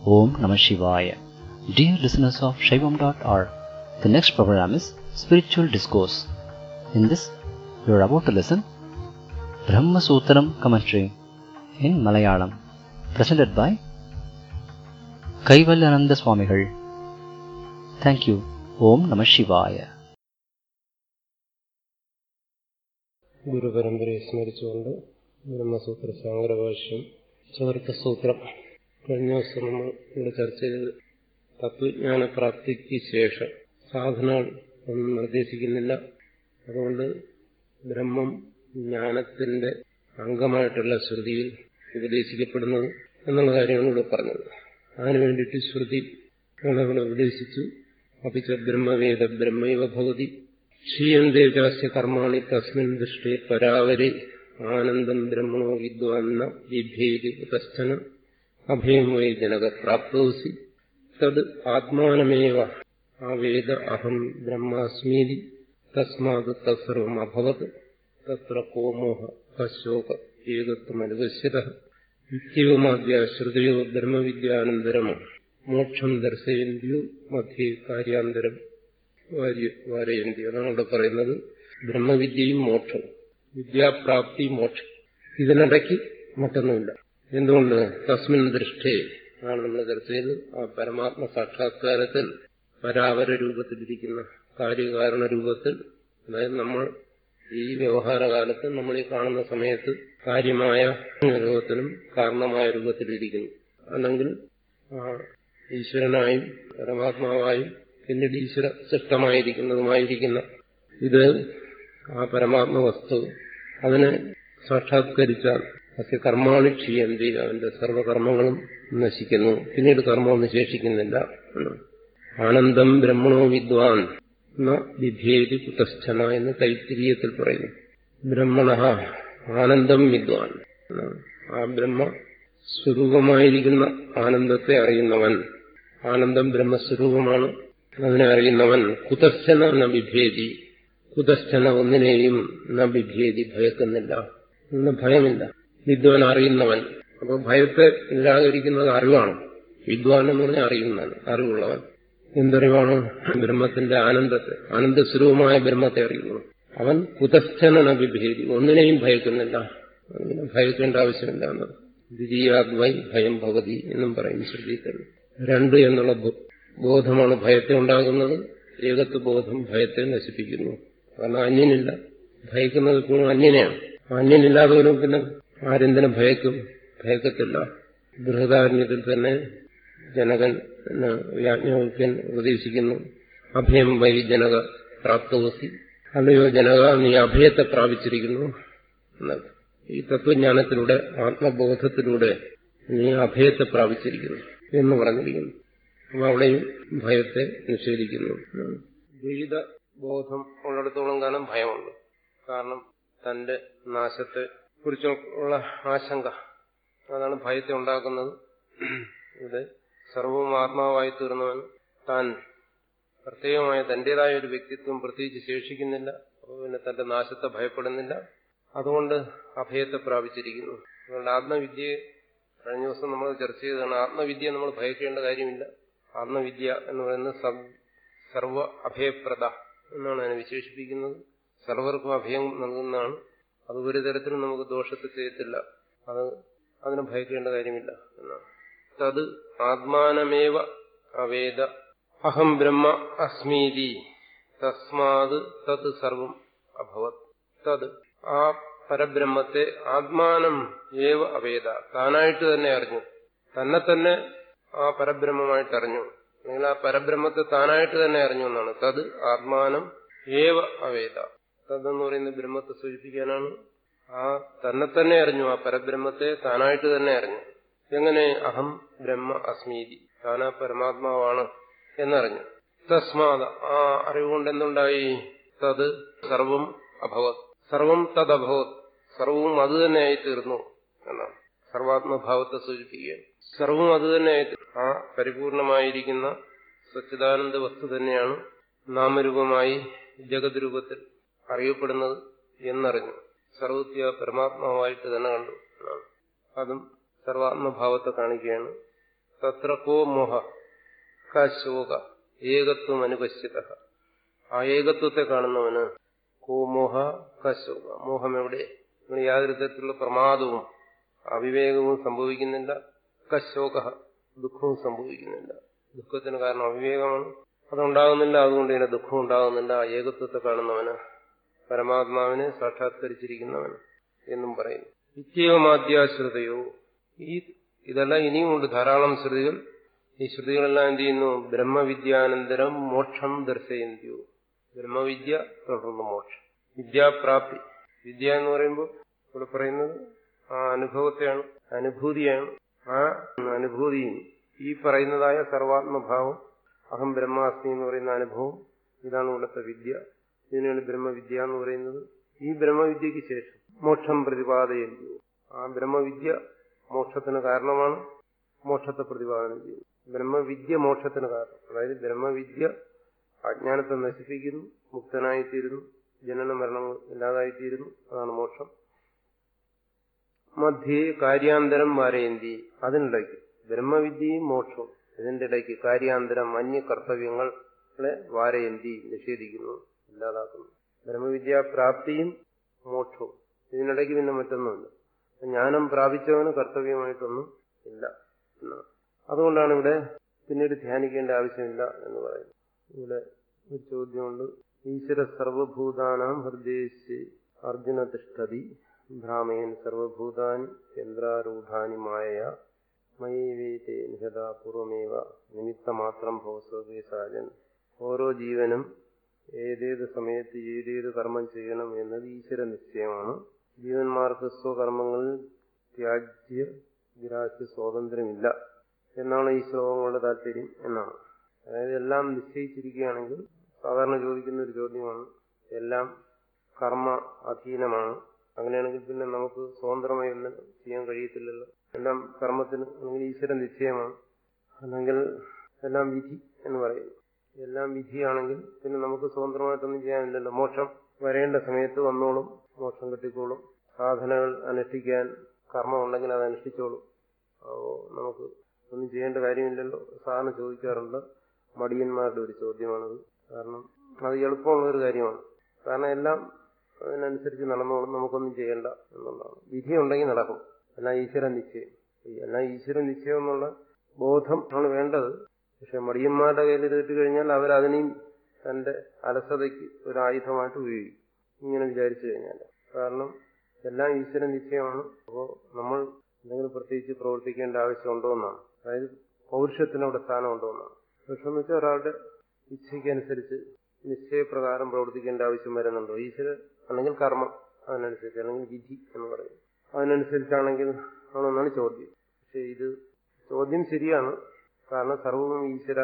Om Namah Shivaya. Dear listeners of Shaivam.org, the next program is Spiritual Discourse. In this, you are about to listen Brahma Sutram commentary in Malayalam, presented by Kaivalyananda Swamigal. Thank you. Om Namah Shivaya. ഗുരുപരമ്പരയെ സ്മരിച്ചുകൊണ്ട് ബ്രഹ്മസൂത്ര ശാങ്കരഭാഷ്യം ചതുർത്ഥ സൂത്രം കഴിഞ്ഞ ദിവസം നമ്മൾ ഇവിടെ ചർച്ച ചെയ്തത് തത്വജ്ഞാന പ്രാപ്തിക്ക് ശേഷം സാധനങ്ങൾ ഒന്നും നിർദ്ദേശിക്കുന്നില്ല അതുകൊണ്ട് ബ്രഹ്മം ജ്ഞാനത്തിന്റെ അംഗമായിട്ടുള്ള ശ്രുതിയിൽ ഉപദേശിക്കപ്പെടുന്നത് എന്നുള്ള കാര്യമാണ് ഇവിടെ പറഞ്ഞത് അതിനു വേണ്ടിയിട്ട് ശ്രുതി ഇവിടെ ഉപദേശിച്ചു അപ്പിച്ച ബ്രഹ്മവേദ ബ്രഹ്മൈവ ഭവതി ക്ഷീയന്തേ ചാസ്യ കർമാണി തസ്മിൻ ദൃഷ്ടി പരാവരി ആനന്ദം ബ്രഹ്മണോ വിദ്വാന്ന വിഭേദി തശ്ചന അഭയം വൈ ജനക പ്രാപ്തോസി തത് ആത്മാനമേവ ആവേദ അഹം ബ്രഹ്മാസ്മീതി തസ്മാത് തത്സർവം അഭവത് തത്ര കോമോഹ അശോക ഏകത്വമനുപശ്യത നിത്യവുമാദ്യ ശ്രുതയോ ബ്രഹ്മവിദ്യാനന്തരമോ മോക്ഷം ദർശയന്തിയോ മധ്യേ കാര്യാന്തരം വാരയന്തി അതാണ് ഇവിടെ പറയുന്നത് ബ്രഹ്മവിദ്യയും മോക്ഷവും വിദ്യാപ്രാപ്തി മോക്ഷം ഇതിനിടയ്ക്ക് മറ്റൊന്നുമില്ല എന്തുകൊണ്ട് തസ്മിൻ ദൃഷ്ടേ ആണ് നമ്മൾ ചർച്ച ചെയ്ത് ആ പരമാത്മ സാക്ഷാത്കാരത്തിൽ പരാവര രൂപത്തിലിരിക്കുന്ന കാര്യകാരണ രൂപത്തിൽ അതായത് നമ്മൾ ഈ വ്യവഹാരകാലത്ത് നമ്മൾ ഈ കാണുന്ന സമയത്ത് കാര്യമായ രൂപത്തിലും കാരണമായ രൂപത്തിലിരിക്കുന്നു അല്ലെങ്കിൽ ഈശ്വരനായും പരമാത്മാവായും പിന്നീട് ഈശ്വര സൃഷ്ടമായിരിക്കുന്നതുമായിരിക്കുന്ന ഇത് ആ പരമാത്മ വസ്തു അതിനെ സാക്ഷാത്കരിച്ചാൽ അസ്യ കർമാണി ക്ഷീയന്തി അവന്റെ സർവകർമ്മങ്ങളും നശിക്കുന്നു പിന്നീട് കർമ്മമൊന്നും ശേഷിക്കുന്നില്ല ആനന്ദം ബ്രഹ്മണോ വിദ്വാൻ എന്ന വിഭേദി കുതസ്ഥന എന്ന് കൈത്തിരീയത്തിൽ പറയുന്നു ബ്രഹ്മണ ആനന്ദം വിദ്വാൻ ആ ബ്രഹ്മ സ്വരൂപമായിരിക്കുന്ന ആനന്ദത്തെ അറിയുന്നവൻ ആനന്ദം ബ്രഹ്മസ്വരൂപമാണ് അതിനെ അറിയുന്നവൻ കുതസ്ഥന ന വിഭേദി കുതസ്ഥന ഒന്നിനെയും ന വിഭേദി ഭയക്കുന്നില്ല ഇന്ന് ഭയമില്ല വിദ്വാൻ അറിയുന്നവൻ അപ്പോൾ ഭയത്തെ നിരാകരിക്കുന്നത് അറിവാണ് വിദ്വാൻ എന്ന് പറഞ്ഞാൽ അറിയുന്നവൻ അറിവുള്ളവൻ എന്തറിവാണ് ബ്രഹ്മത്തിന്റെ ആനന്ദത്തെ ആനന്ദസ്വരൂപമായ ബ്രഹ്മത്തെ അറിയുന്നു അവൻ കുതസ്ഥന വിഭേദി ഒന്നിനെയും ഭയക്കുന്നില്ല അങ്ങനെ ഭയക്കേണ്ട ആവശ്യമില്ല എന്നത് ദ്വിതീയാദ്വൈ ഭയം ഭവതി എന്നും പറയും ശ്രുതിയിൽ രണ്ട് എന്നുള്ള ബോധമാണ് ഭയത്തെ ഉണ്ടാകുന്നത് ഏകത്വ ബോധം ഭയത്തെ നശിപ്പിക്കുന്നു കാരണം അന്യനില്ല ഭയക്കുന്നത് എപ്പോഴും അന്യനെയാണ് അന്യനില്ലാത്തവരും പിന്നെ ആരെന്തിനെ ഭയക്കും ഭയക്കത്തില്ല ബൃഹദാരണ്യത്തിൽ തന്നെ ജനകൻ യാജ്ഞവൽക്കൻ ഉപദേശിക്കുന്നു അഭയം വൈ ജനക പ്രാപ്തവസി അല്ലയോ ജനക നീ അഭയത്തെ പ്രാപിച്ചിരിക്കുന്നു എന്നത് ഈ തത്വജ്ഞാനത്തിലൂടെ ആത്മബോധത്തിലൂടെ നീ അഭയത്തെ പ്രാപിച്ചിരിക്കുന്നു എന്ന് പറഞ്ഞിരിക്കുന്നു അപ്പൊ അവിടെയും ഭയത്തെ നിഷേധിക്കുന്നു ദ്വൈത ബോധം ഉള്ളിടത്തോളം കാലം ഭയമുണ്ട് കാരണം തന്റെ നാശത്തെ കുറിച്ചുള്ള ആശങ്ക അതാണ് ഭയത്തെ ഉണ്ടാക്കുന്നത് ഇവിടെ സർവവും ആത്മാവായി തീർന്നവൻ താൻ പ്രത്യേകമായ തന്റേതായ ഒരു വ്യക്തിത്വം പ്രത്യേകിച്ച് ശേഷിക്കുന്നില്ല അപ്പോൾ പിന്നെ തന്റെ നാശത്തെ ഭയപ്പെടുന്നില്ല അതുകൊണ്ട് അഭയത്തെ പ്രാപിച്ചിരിക്കുന്നു അതുകൊണ്ട് ആത്മവിദ്യയെ കഴിഞ്ഞ ദിവസം നമ്മൾ ചർച്ച ചെയ്തതാണ് ആത്മവിദ്യ നമ്മൾ ഭയക്കേണ്ട കാര്യമില്ല ആത്മവിദ്യ എന്ന് പറയുന്നത് സർവ അഭയപ്രദ എന്നാണ് അതിനെ വിശേഷിപ്പിക്കുന്നത് സർവർക്കും അഭയം നൽകുന്നതാണ് അത് ഒരു തരത്തിലും നമുക്ക് ദോഷത്തെ ചെയ്യത്തില്ല അത് അതിനെ ഭയക്കേണ്ട കാര്യമില്ല എന്നാണ് തത് ആത്മാനമേവ അവേദ അഹം ബ്രഹ്മ അസ്മീതി തസ്മാത് തത് സർവം അഭവത് തത് ആ പരബ്രഹ്മത്തെ ആത്മാനം ഏവ അവേദ താനായിട്ട് തന്നെ അറിഞ്ഞു തന്നെ തന്നെ ആ പരബ്രഹ്മമായിട്ട് അറിഞ്ഞു അല്ലെങ്കിൽ ആ പരബ്രഹ്മത്തെ താനായിട്ട് തന്നെ അറിഞ്ഞു എന്നാണ് തത് ആത്മാനം ഏവ അവേദ തതെന്ന് പറയുന്ന ബ്രഹ്മത്തെ സൂചിപ്പിക്കാനാണ് ആ തന്നെ തന്നെ അറിഞ്ഞു ആ പരബ്രഹ്മത്തെ താനായിട്ട് തന്നെ അറിഞ്ഞു എങ്ങനെ അഹം ബ്രഹ്മ അസ്മീതി താനാ പരമാത്മാവാണ് എന്നറിഞ്ഞു തസ്മാത് ആ അറിവുകൊണ്ട് എന്തുണ്ടായി തത് സർവം അഭവത് സർവം തദഭവത് സർവവും അത് തന്നെയായി തീർന്നു എന്നാണ് സർവാത്മഭാവത്തെ സൂചിപ്പിക്കുകയാണ് സർവവും അത് തന്നെയായി ആ പരിപൂർണമായിരിക്കുന്ന സച്ചിദാനന്ദ വസ്തു തന്നെയാണ് നാമരൂപമായി ജഗത് രൂപത്തിൽ അറിയപ്പെടുന്നത് എന്നറിഞ്ഞു സർവത്യ പരമാത്മാവായിട്ട് തന്നെ കണ്ടു എന്നാണ് അതും സർവാത്മഭാവത്തെ കാണിക്കുകയാണ് തത്ര കോ മോഹ കശോക ഏകത്വം അനുപശ്യത ആ ഏകത്വത്തെ കാണുന്നവന് കോ മോഹ കശോക മോഹം എവിടെ ഇങ്ങനെ യാതൊരു തരത്തിലുള്ള പ്രമാദവും അവിവേകവും സംഭവിക്കുന്നില്ല കശോക ദുഃഖവും സംഭവിക്കുന്നില്ല ദുഃഖത്തിന് കാരണം അവിവേകമാണ് അതുണ്ടാകുന്നില്ല അതുകൊണ്ട് തന്നെ ദുഃഖം ഉണ്ടാകുന്നില്ല ആ ഏകത്വത്തെ കാണുന്നവന് പരമാത്മാവിനെ സാക്ഷാത്കരിച്ചിരിക്കുന്നവന് എന്നും പറയുന്നു നിത്യമാദ്യാശ്രുതയോ ഈ ഇതെല്ലാം ഇനിയുമുണ്ട് ധാരാളം ശ്രുതികൾ ഈ ശ്രുതികളെല്ലാം എന്ത് ചെയ്യുന്നു ബ്രഹ്മവിദ്യാനന്തരം മോക്ഷം ദർശയന്തിയോ ബ്രഹ്മവിദ്യ തുടർന്ന് മോക്ഷം വിദ്യാപ്രാപ്തി വിദ്യ എന്ന് പറയുമ്പോൾ ഇവിടെ പറയുന്നത് ആ അനുഭവത്തെയാണ് അനുഭൂതിയാണ് ആ അനുഭൂതിയും ഈ പറയുന്നതായ സർവാത്മഭാവം അഹം ബ്രഹ്മാസ്മി എന്ന് പറയുന്ന അനുഭവം ഇതാണ് ഇവിടുത്തെ വിദ്യ ഇതിനാണ് ബ്രഹ്മവിദ്യ എന്ന് പറയുന്നത് ഈ ബ്രഹ്മവിദ്യക്ക് ശേഷം മോക്ഷം പ്രതിപാദയന്തിയോ ആ ബ്രഹ്മവിദ്യ മോക്ഷത്തിന് കാരണമാണ് മോക്ഷത്തെ പ്രതിപാദനം ചെയ്യുന്നു ബ്രഹ്മവിദ്യ മോക്ഷത്തിന് കാരണം അതായത് ബ്രഹ്മവിദ്യ അജ്ഞാനത്തെ നശിപ്പിക്കുന്നു മുക്തനായിത്തീരുന്നു ജനന മരണങ്ങൾ ഇല്ലാതായിത്തീരുന്നു അതാണ് മോക്ഷം മധ്യേ കാര്യാന്തരം വാരയന്തി അതിനിടയ്ക്ക് ബ്രഹ്മവിദ്യയും മോക്ഷവും ഇതിന്റെ ഇടയ്ക്ക് കാര്യാന്തരം അന്യ കർത്തവ്യങ്ങളെ വാരയന്തി നിഷേധിക്കുന്നു ഇല്ലാതാക്കുന്നു ബ്രഹ്മവിദ്യാപ്രാപ്തിയും മോക്ഷവും ഇതിനിടയ്ക്ക് പിന്നെ മറ്റൊന്നുമില്ല ജ്ഞാനം പ്രാപിച്ചവന് കർത്തവ്യമായിട്ടൊന്നും ഇല്ല എന്നാണ് അതുകൊണ്ടാണ് ഇവിടെ പിന്നീട് ധ്യാനിക്കേണ്ട ആവശ്യമില്ല എന്ന് പറയുന്നത് ഇവിടെ ഒരു ചോദ്യമുണ്ട് ഈശ്വര സർവഭൂതാനാം ഹൃദയസ് അർജുന തിഷ്ഠതി ഭ്രാമയൻ സർവഭൂതാനി യന്ത്രാരൂഢാനി മായ മയീവേത്തെ നിഹത പൂർവമേവ നിമിത്തമാത്രം ഭവസ്വകേ സാജൻ ഓരോ ജീവനും ഏതേത് സമയത്ത് ഏതേത് കർമ്മം ചെയ്യണം എന്നത് ഈശ്വര നിശ്ചയമാണ് ജീവന്മാർക്ക് സ്വകർമ്മങ്ങളിൽ ത്യാജ്യ വിരാജ്യ സ്വാതന്ത്ര്യമില്ല എന്നാണ് ഈ ശ്ലോകങ്ങളുടെ താല്പര്യം എന്നാണ് അതായത് എല്ലാം നിശ്ചയിച്ചിരിക്കുകയാണെങ്കിൽ സാധാരണ ചോദിക്കുന്ന ഒരു ചോദ്യമാണ് എല്ലാം കർമ്മ അധീനമാണ് അങ്ങനെയാണെങ്കിൽ പിന്നെ നമുക്ക് സ്വതന്ത്രമായി ഒന്നും ചെയ്യാൻ കഴിയത്തില്ലല്ലോ എല്ലാം കർമ്മത്തിന് അല്ലെങ്കിൽ ഈശ്വര നിശ്ചയമാണ് അല്ലെങ്കിൽ എല്ലാം വിധി എന്ന് പറയുന്നു എല്ലാം വിധിയാണെങ്കിൽ പിന്നെ നമുക്ക് സ്വതന്ത്രമായിട്ടൊന്നും ചെയ്യാനില്ലല്ലോ മോക്ഷം വരേണ്ട സമയത്ത് വന്നോളും മോക്ഷം കിട്ടിക്കോളും സാധനകൾ അനുഷ്ഠിക്കാൻ കർമ്മം ഉണ്ടെങ്കിൽ അത് അനുഷ്ഠിച്ചോളും അപ്പോ നമുക്ക് ഒന്നും ചെയ്യേണ്ട കാര്യമില്ലല്ലോ സാധാരണ ചോദിക്കാറുണ്ട് മടിയന്മാരുടെ ഒരു ചോദ്യമാണത് കാരണം അത് എളുപ്പമുള്ള ഒരു കാര്യമാണ് കാരണം എല്ലാം അതിനനുസരിച്ച് നടന്നോളും നമുക്കൊന്നും ചെയ്യേണ്ട എന്നുള്ളതാണ് വിധി ഉണ്ടെങ്കിൽ നടക്കും എല്ലാം ഈശ്വര നിശ്ചയം എല്ലാം ഈശ്വര നിശ്ചയം എന്നുള്ള ബോധം ആണ് വേണ്ടത് പക്ഷെ മടിയന്മാരുടെ കയ്യിൽ ഇത് കഴിഞ്ഞാൽ അവരതിനെയും തന്റെ അലസതയ്ക്ക് ഒരു ആയുധമായിട്ട് ഉപയോഗിക്കും ഇങ്ങനെ വിചാരിച്ചു കഴിഞ്ഞാൽ കാരണം എല്ലാം ഈശ്വര നിശ്ചയമാണ് അപ്പോൾ നമ്മൾ എന്തെങ്കിലും പ്രത്യേകിച്ച് പ്രവർത്തിക്കേണ്ട ആവശ്യമുണ്ടോ എന്നാണ് അതായത് പൗരുഷത്തിനവിടെ സ്ഥാനമുണ്ടോ എന്നാണ് പൗരുഷം എന്ന് വെച്ചാൽ ഒരാളുടെ ഇച്ഛയ്ക്കനുസരിച്ച് നിശ്ചയപ്രകാരം പ്രവർത്തിക്കേണ്ട ആവശ്യം വരുന്നുണ്ടോ ഈശ്വര അല്ലെങ്കിൽ കർമ്മം അതിനനുസരിച്ച് അല്ലെങ്കിൽ വിധി എന്ന് പറയും അതിനനുസരിച്ചാണെങ്കിൽ ആണെന്നാണ് ചോദ്യം പക്ഷെ ഇത് ചോദ്യം ശരിയാണ് കാരണം സർവവും ഈശ്വര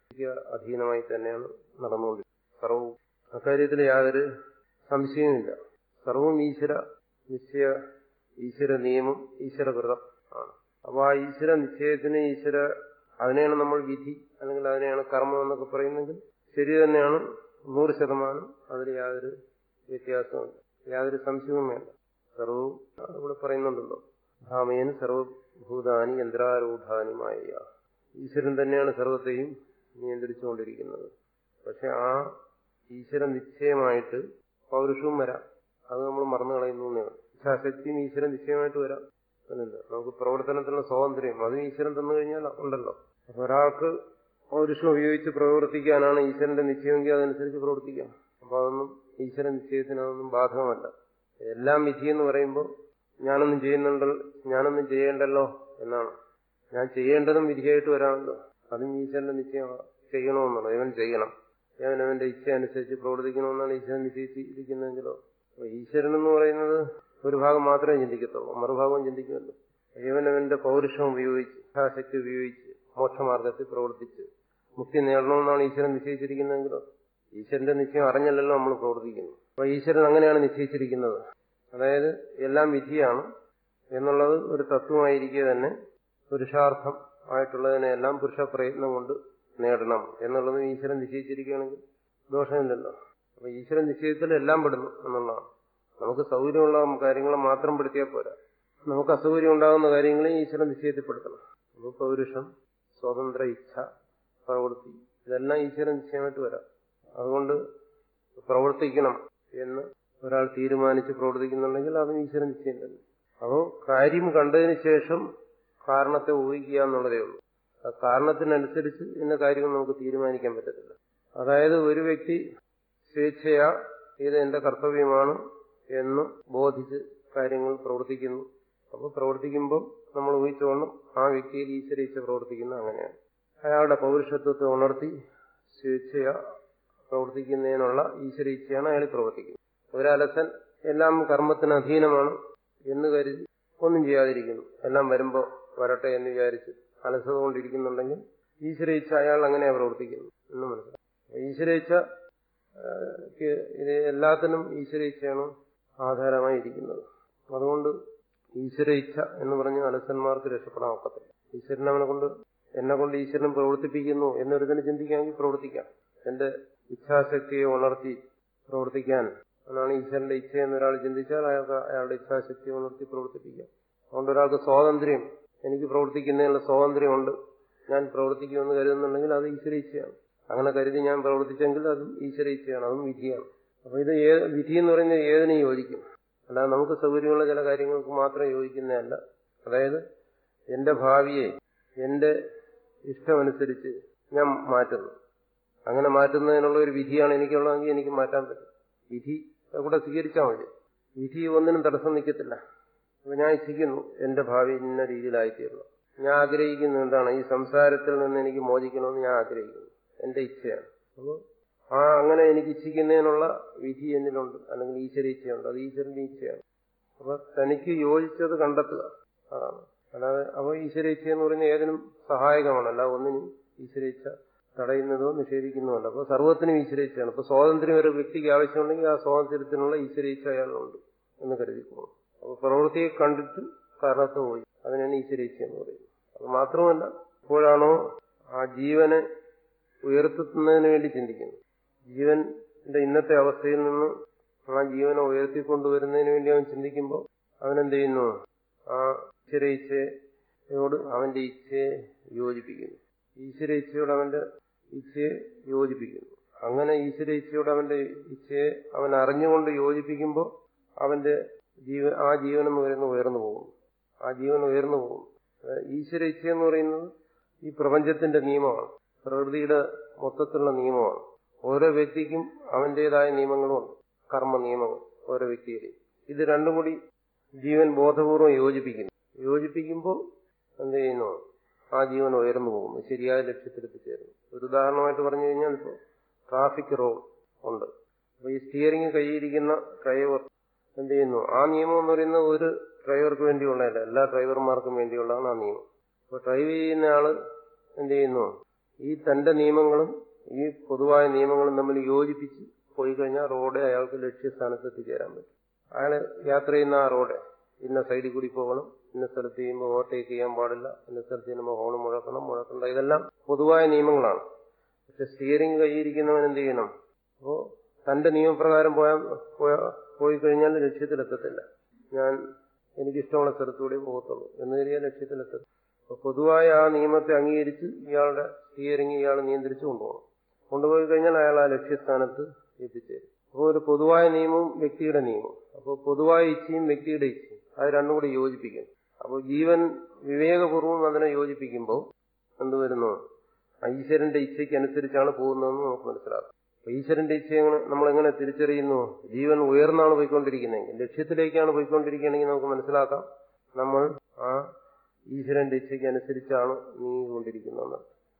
അധീനമായി തന്നെയാണ് നടന്നുകൊണ്ടിരിക്കുന്നത് സർവവും അക്കാര്യത്തിൽ യാതൊരു സംശയവുമില്ല സർവവും ഈശ്വര നിശ്ചയ ഈശ്വര നിയമം ഈശ്വരകൃതം ആണ് അപ്പൊ ആ ഈശ്വര നിശ്ചയത്തിന് ഈശ്വര അതിനെയാണ് നമ്മൾ വിധി അല്ലെങ്കിൽ അതിനെയാണ് കർമ്മം എന്നൊക്കെ പറയുന്നെങ്കിൽ ശരി തന്നെയാണ് നൂറ് ശതമാനം അതിൽ യാതൊരു വ്യത്യാസമുണ്ട് യാതൊരു സംശയവും വേണ്ട സർവവും ഇവിടെ പറയുന്നുണ്ടല്ലോ ഭാമയൻ സർവഭൂതാനി യന്ത്രാരൂഢാനിമായ ഈശ്വരൻ തന്നെയാണ് സർവത്തെയും നിയന്ത്രിച്ചുകൊണ്ടിരിക്കുന്നത് പക്ഷെ ആ ഈശ്വര നിശ്ചയമായിട്ട് പൗരുഷവും വരാം അത് നമ്മൾ മറന്നു കളയുന്നു ഇച്ഛാശക്തിയും ഈശ്വരൻ നിശ്ചയമായിട്ട് വരാം അതില്ല നമുക്ക് പ്രവർത്തനത്തിനുള്ള സ്വാതന്ത്ര്യം അതും ഈശ്വരൻ തന്നു കഴിഞ്ഞാൽ ഉണ്ടല്ലോ അപ്പൊ ഒരാൾക്ക് പൗരുഷം ഉപയോഗിച്ച് പ്രവർത്തിക്കാനാണ് ഈശ്വരന്റെ നിശ്ചയമെങ്കിൽ അതനുസരിച്ച് പ്രവർത്തിക്കാം അപ്പൊ അതൊന്നും ഈശ്വര നിശ്ചയത്തിന് അതൊന്നും ബാധകമല്ല എല്ലാം വിധി എന്ന് പറയുമ്പോൾ ഞാനൊന്നും ചെയ്യുന്നുണ്ടല്ലോ ഞാനൊന്നും ചെയ്യേണ്ടല്ലോ എന്നാണ് ഞാൻ ചെയ്യേണ്ടതും വിധിയായിട്ട് വരാമല്ലോ അതും ഈശ്വരന്റെ നിശ്ചയം ചെയ്യണമെന്നാണ് ഇവൻ ചെയ്യണം ഇവൻ അവന്റെ ഇച്ഛ അനുസരിച്ച് പ്രവർത്തിക്കണമെന്നാണ് ഈശ്വരൻ നിശ്ചയിച്ചിരിക്കുന്നതെങ്കിലോ അപ്പൊ ഈശ്വരൻ എന്ന് പറയുന്നത് ഒരു ഭാഗം മാത്രമേ ചിന്തിക്കത്തുള്ളൂ മറുഭാഗവും ചിന്തിക്കുമല്ലോ ഇവൻ അവന്റെ പൗരുഷം ഉപയോഗിച്ച് ഇച്ഛാശക്തി ഉപയോഗിച്ച് മോക്ഷമാർഗത്തിൽ പ്രവർത്തിച്ച് മുക്തി നേടണമെന്നാണ് ഈശ്വരൻ നിശ്ചയിച്ചിരിക്കുന്നതെങ്കിലോ ഈശ്വരന്റെ നിശ്ചയം അറിഞ്ഞല്ലല്ലോ നമ്മൾ പ്രവർത്തിക്കുന്നു അപ്പൊ ഈശ്വരൻ അങ്ങനെയാണ് നിശ്ചയിച്ചിരിക്കുന്നത് അതായത് എല്ലാം വിധിയാണ് എന്നുള്ളത് ഒരു തത്വമായിരിക്കെ തന്നെ പുരുഷാർത്ഥം ആയിട്ടുള്ളതിനെല്ലാം പുരുഷ പ്രയത്നം കൊണ്ട് നേടണം എന്നുള്ളത് ഈശ്വരൻ നിശ്ചയിച്ചിരിക്കുകയാണെങ്കിൽ ദോഷമില്ലല്ലോ അപ്പൊ ഈശ്വരൻ നിശ്ചയത്തിൽ എല്ലാം പെടുന്നു എന്നുള്ളതാണ് നമുക്ക് സൗകര്യമുള്ള കാര്യങ്ങൾ മാത്രം പെടുത്തിയാൽ പോരാ നമുക്ക് അസൗകര്യം ഉണ്ടാകുന്ന കാര്യങ്ങളെ ഈശ്വരൻ നിശ്ചയത്തിൽപ്പെടുത്തണം അപ്പോൾ പൗരുഷം സ്വതന്ത്ര ഇച്ഛ പ്രവൃത്തി ഇതെല്ലാം ഈശ്വര നിശ്ചയമായിട്ട് വരാം അതുകൊണ്ട് പ്രവർത്തിക്കണം എന്ന് ഒരാൾ തീരുമാനിച്ച് പ്രവർത്തിക്കുന്നുണ്ടെങ്കിൽ അതും ഈശ്വര നിശ്ചയം തന്നെ അപ്പോൾ കാര്യം കണ്ടതിന് ശേഷം കാരണത്തെ ഊഹിക്കുക എന്നുള്ളതേ ഉള്ളൂ ആ കാരണത്തിനനുസരിച്ച് ഇന്ന കാര്യങ്ങൾ നമുക്ക് തീരുമാനിക്കാൻ പറ്റത്തില്ല അതായത് ഒരു വ്യക്തി സ്വേച്ഛയാ ഇത് എന്റെ കർത്തവ്യമാണ് എന്ന് ബോധിച്ച് കാര്യങ്ങൾ പ്രവർത്തിക്കുന്നു അപ്പോൾ പ്രവർത്തിക്കുമ്പോൾ നമ്മൾ ഊഹിച്ചോണം ആ വ്യക്തിയിൽ ഈശ്വരീച്ച പ്രവർത്തിക്കുന്ന അങ്ങനെയാണ് അയാളുടെ പൗരുഷത്വത്തെ ഉണർത്തി സ്വേച്ഛയ പ്രവർത്തിക്കുന്നതിനുള്ള ഈശ്വരീച്ഛയാണ് അയാൾ പ്രവർത്തിക്കുന്നത് ഒരലസൻ എല്ലാം കർമ്മത്തിന് അധീനമാണ് എന്ന് കരുതി ഒന്നും ചെയ്യാതിരിക്കുന്നു എല്ലാം വരുമ്പോൾ വരട്ടെ എന്ന് വിചാരിച്ച് അലസത കൊണ്ടിരിക്കുന്നുണ്ടെങ്കിൽ ഈശ്വരീച്ഛ അയാൾ അങ്ങനെയാണ് പ്രവർത്തിക്കുന്നു എന്ന് മനസ്സിലാക്കും ഈശ്വരീച്ഛ ഇത് എല്ലാത്തിനും ഈശ്വരീച്ഛയാണ് ആധാരമായി ഇരിക്കുന്നത് അതുകൊണ്ട് ഈശ്വര ഇച്ഛ എന്ന് പറഞ്ഞ് അലസന്മാർക്ക് രക്ഷപ്പെടാൻ ഒക്കത്തില്ല ഈശ്വരൻ അവനെ കൊണ്ട് എന്നെ കൊണ്ട് ഈശ്വരൻ പ്രവർത്തിപ്പിക്കുന്നു എന്നൊരുതിന് ചിന്തിക്കാമെങ്കിൽ പ്രവർത്തിക്കാം എന്റെ ഇച്ഛാശക്തിയെ ഉണർത്തി പ്രവർത്തിക്കാൻ അതാണ് ഈശ്വരന്റെ ഇച്ഛ എന്നൊരാൾ ചിന്തിച്ചാൽ അയാൾക്ക് അയാളുടെ ഇച്ഛാശക്തിയെ ഉണർത്തി പ്രവർത്തിപ്പിക്കാം അതുകൊണ്ട് ഒരാൾക്ക് സ്വാതന്ത്ര്യം എനിക്ക് പ്രവർത്തിക്കുന്നതിനുള്ള സ്വാതന്ത്ര്യമുണ്ട് ഞാൻ പ്രവർത്തിക്കുമെന്ന് കരുതുന്നുണ്ടെങ്കിൽ അത് ഈശ്വര ഇച്ഛയാണ് അങ്ങനെ കരുതി ഞാൻ പ്രവർത്തിച്ചെങ്കിൽ അതും ഈശ്വര ഇച്ഛയാണ് അതും വിധിയാണ് അപ്പൊ ഇത് ഏത് വിധി എന്ന് പറയുന്നത് ഏതിനും യോജിക്കും അല്ലാതെ നമുക്ക് സൗകര്യമുള്ള ചില കാര്യങ്ങൾക്ക് മാത്രം യോജിക്കുന്നതല്ല അതായത് എന്റെ ഭാവിയെ എന്റെ ഇഷ്ടമനുസരിച്ച് ഞാൻ മാറ്റുന്നു അങ്ങനെ മാറ്റുന്നതിനുള്ള ഒരു വിധിയാണ് എനിക്കുള്ളതെങ്കിൽ എനിക്ക് മാറ്റാൻ പറ്റും വിധി കൂടെ സ്വീകരിച്ചാൽ മതി വിധി ഒന്നിനും തടസ്സം നിൽക്കത്തില്ല അപ്പൊ ഞാൻ ഇച്ഛിക്കുന്നു എന്റെ ഭാവി ഇന്ന രീതിയിലായിത്തീരണം ഞാൻ ആഗ്രഹിക്കുന്നു എന്താണ് ഈ സംസാരത്തിൽ നിന്ന് എനിക്ക് മോചിക്കണമെന്ന് ഞാൻ ആഗ്രഹിക്കുന്നു എന്റെ ഇച്ഛയാണ് അപ്പോൾ ആ അങ്ങനെ എനിക്ക് ഇച്ഛിക്കുന്നതിനുള്ള വിധി എന്നിലുണ്ട് അല്ലെങ്കിൽ ഈശ്വര ഇച്ഛയുണ്ട് അത് ഈശ്വരന്റെ ഇച്ഛയാണ് അപ്പൊ തനിക്ക് യോജിച്ചത് കണ്ടെത്തുക അതാണ് അല്ലാതെ അപ്പൊ ഈശ്വര ഇച്ഛ എന്ന് പറയുന്നത് ഏതിനും സഹായകമാണ് അല്ല ഒന്നിനും ഈശ്വര ഇച്ഛ തടയുന്നതോ നിഷേധിക്കുന്നതല്ല അപ്പൊ സർവ്വത്തിനും ഈശ്വര ഇച്ഛയാണ് അപ്പൊ സ്വാതന്ത്ര്യം ഒരു വ്യക്തിക്ക് ആവശ്യമുണ്ടെങ്കിൽ ആ സ്വാതന്ത്ര്യത്തിനുള്ള ഈശ്വര ഇച്ഛ അയാളുണ്ട് എന്ന് കരുതിക്കുന്നു അപ്പൊ പ്രവൃത്തിയെ കണ്ടിട്ട് കാരണത്തെ പോയി അതിനാണ് ഈശ്വര ഇച്ഛ എന്ന് പറയുന്നത് അത് മാത്രമല്ല എപ്പോഴാണോ ആ ജീവനെ ഉയർത്തുന്നതിന് വേണ്ടി ചിന്തിക്കുന്നു ജീവന്റെ ഇന്നത്തെ അവസ്ഥയിൽ നിന്ന് ആ ജീവനെ ഉയർത്തിക്കൊണ്ടുവരുന്നതിന് വേണ്ടി അവൻ ചിന്തിക്കുമ്പോൾ അവനെന്ത് ചെയ്യുന്നു ആ ഈശ്വര ഇച്ഛയോട് അവന്റെ ഇച്ഛയെ യോജിപ്പിക്കുന്നു ഈശ്വര ഇച്ഛയോട് അവന്റെ ഇച്ഛയെ യോജിപ്പിക്കുന്നു അങ്ങനെ ഈശ്വര ഇച്ഛയോട് അവന്റെ ഇച്ഛയെ അവൻ അറിഞ്ഞുകൊണ്ട് യോജിപ്പിക്കുമ്പോൾ അവന്റെ ജീവ ആ ജീവൻ എന്ന് പറയുന്നത് ഉയർന്നു പോകുന്നു ആ ജീവൻ ഉയർന്നു പോകുന്നു ഈശ്വര ഇച്ഛ എന്ന് പറയുന്നത് ഈ പ്രപഞ്ചത്തിന്റെ നിയമമാണ് പ്രകൃതിയുടെ മൊത്തത്തിലുള്ള നിയമമാണ് ഓരോ വ്യക്തിക്കും അവന്റേതായ നിയമങ്ങളുമുണ്ട് കർമ്മ നിയമങ്ങൾ ഓരോ വ്യക്തിയുടെയും ഇത് രണ്ടും കൂടി ജീവൻ ബോധപൂർവം യോജിപ്പിക്കുന്നു യോജിപ്പിക്കുമ്പോൾ എന്ത് ചെയ്യുന്നു ആ ജീവൻ ഉയർന്നു പോകുന്നു ശരിയായ ലക്ഷ്യത്തിലെത്തിച്ചേരുന്നു ഒരു ഉദാഹരണമായിട്ട് പറഞ്ഞു കഴിഞ്ഞാൽ ഇപ്പോൾ ട്രാഫിക് റോഡ് ഉണ്ട് അപ്പൊ ഈ സ്റ്റിയറിംഗ് കൈയിരിക്കുന്ന ഡ്രൈവർ എന്ത് ചെയ്യുന്നു ആ നിയമം എന്ന് പറയുന്നത് ഒരു ഡ്രൈവർക്ക് വേണ്ടിയുള്ളതല്ല എല്ലാ ഡ്രൈവർമാർക്കും വേണ്ടിയുള്ളതാണ് ആ നിയമം അപ്പൊ ഡ്രൈവ് ചെയ്യുന്ന ആള് എന്ത് ചെയ്യുന്നു ഈ തന്റെ നിയമങ്ങളും ഈ പൊതുവായ നിയമങ്ങളും തമ്മിൽ യോജിപ്പിച്ച് പോയി കഴിഞ്ഞാൽ റോഡ് അയാൾക്ക് ലക്ഷ്യസ്ഥാനത്ത് എത്തിച്ചേരാൻ പറ്റും അയാൾ യാത്ര ചെയ്യുന്ന ആ റോഡ് ഇന്ന സൈഡിൽ കൂടി പോകണം ഇന്ന സ്ഥലത്ത് ചെയ്യുമ്പോൾ ഓവർടേക്ക് ചെയ്യാൻ പാടില്ല ഇന്ന സ്ഥലത്ത് ചെയ്യുമ്പോൾ ഹോൺ മുഴക്കണം മുഴക്കണ്ട ഇതെല്ലാം പൊതുവായ നിയമങ്ങളാണ് പക്ഷെ സ്റ്റിയറിംഗ് കൈയിരിക്കുന്നവൻ എന്ത് ചെയ്യണം അപ്പോ തന്റെ നിയമപ്രകാരം പോയാൽ പോയി കഴിഞ്ഞാൽ ലക്ഷ്യത്തിലെത്തത്തില്ല ഞാൻ എനിക്കിഷ്ടമുള്ള സ്ഥലത്തൂടെ പോകത്തുള്ളൂ എന്ന് കരുതിയാൽ ലക്ഷ്യത്തിലെത്തും അപ്പൊ പൊതുവായ ആ നിയമത്തെ അംഗീകരിച്ച് ഇയാളുടെ സ്റ്റിയറിംഗ് ഇയാൾ നിയന്ത്രിച്ചു കൊണ്ടുപോകണം കൊണ്ടുപോയി കഴിഞ്ഞാൽ അയാൾ ആ ലക്ഷ്യസ്ഥാനത്ത് എത്തിച്ചേരും അപ്പോൾ ഒരു പൊതുവായ നിയമവും വ്യക്തിയുടെ നിയമവും അപ്പോൾ പൊതുവായ ഇച്ഛയും വ്യക്തിയുടെ ഇച്ഛയും അത് രണ്ടും കൂടി യോജിപ്പിക്കും അപ്പോൾ ജീവൻ വിവേകപൂർവ്വം അതിനെ യോജിപ്പിക്കുമ്പോൾ എന്തുവരുന്നു ഈശ്വരന്റെ ഇച്ഛയ്ക്ക് അനുസരിച്ചാണ് പോകുന്നതെന്ന് നമുക്ക് മനസ്സിലാക്കാം ഈശ്വരന്റെ ഇച്ഛ നമ്മൾ എങ്ങനെ തിരിച്ചറിയുന്നു ജീവൻ ഉയർന്നാണ് പോയിക്കൊണ്ടിരിക്കുന്നതെങ്കിൽ ലക്ഷ്യത്തിലേക്കാണ് പോയിക്കൊണ്ടിരിക്കുകയാണെങ്കിൽ നമുക്ക് മനസ്സിലാക്കാം നമ്മൾ ആ ഈശ്വരന്റെ ഇച്ഛയ്ക്ക് അനുസരിച്ചാണ് നീങ്ങിക്കൊണ്ടിരിക്കുന്നത്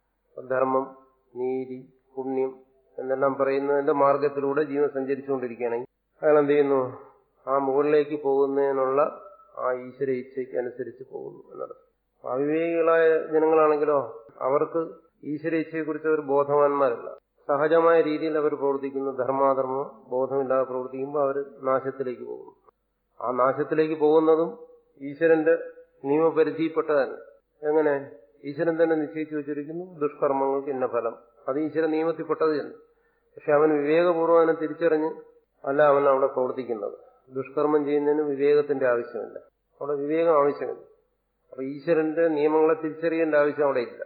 ധർമ്മം നീതി പുണ്യം എന്നെല്ലാം പറയുന്നതിന്റെ മാർഗത്തിലൂടെ ജീവൻ സഞ്ചരിച്ചുകൊണ്ടിരിക്കുകയാണെങ്കിൽ അയാൾ എന്ത് ചെയ്യുന്നു ആ മുകളിലേക്ക് പോകുന്നതിനുള്ള ആ ഈശ്വര ഇച്ഛയ്ക്ക് അനുസരിച്ച് പോകുന്നു എന്നത് അവിവേകികളായ ജനങ്ങളാണെങ്കിലോ അവർക്ക് ഈശ്വര ഇച്ഛയെക്കുറിച്ച് അവർ ബോധവാന്മാരല്ല സഹജമായ രീതിയിൽ അവർ പ്രവർത്തിക്കുന്നു ധർമാധർമ്മ ബോധമില്ലാതെ പ്രവർത്തിക്കുമ്പോൾ അവർ നാശത്തിലേക്ക് പോകുന്നു ആ നാശത്തിലേക്ക് പോകുന്നതും ഈശ്വരന്റെ നിയമപരിധിയിൽപ്പെട്ടതല്ല എങ്ങനെ ഈശ്വരൻ തന്നെ നിശ്ചയിച്ചു വെച്ചിരിക്കുന്നു ദുഷ്കർമ്മങ്ങൾക്ക് ഇന്ന ഫലം അത് ഈശ്വര നിയമത്തിൽപ്പെട്ടത് തന്നെ പക്ഷെ അവൻ വിവേകപൂർവ്വം അതിനെ തിരിച്ചറിഞ്ഞ് അല്ല അവൻ അവിടെ പ്രവർത്തിക്കുന്നത് ദുഷ്കർമ്മം ചെയ്യുന്നതിന് വിവേകത്തിന്റെ ആവശ്യമില്ല അവിടെ വിവേകം ആവശ്യമില്ല അപ്പൊ ഈശ്വരന്റെ നിയമങ്ങളെ തിരിച്ചറിയേണ്ട ആവശ്യം അവിടെ ഇല്ല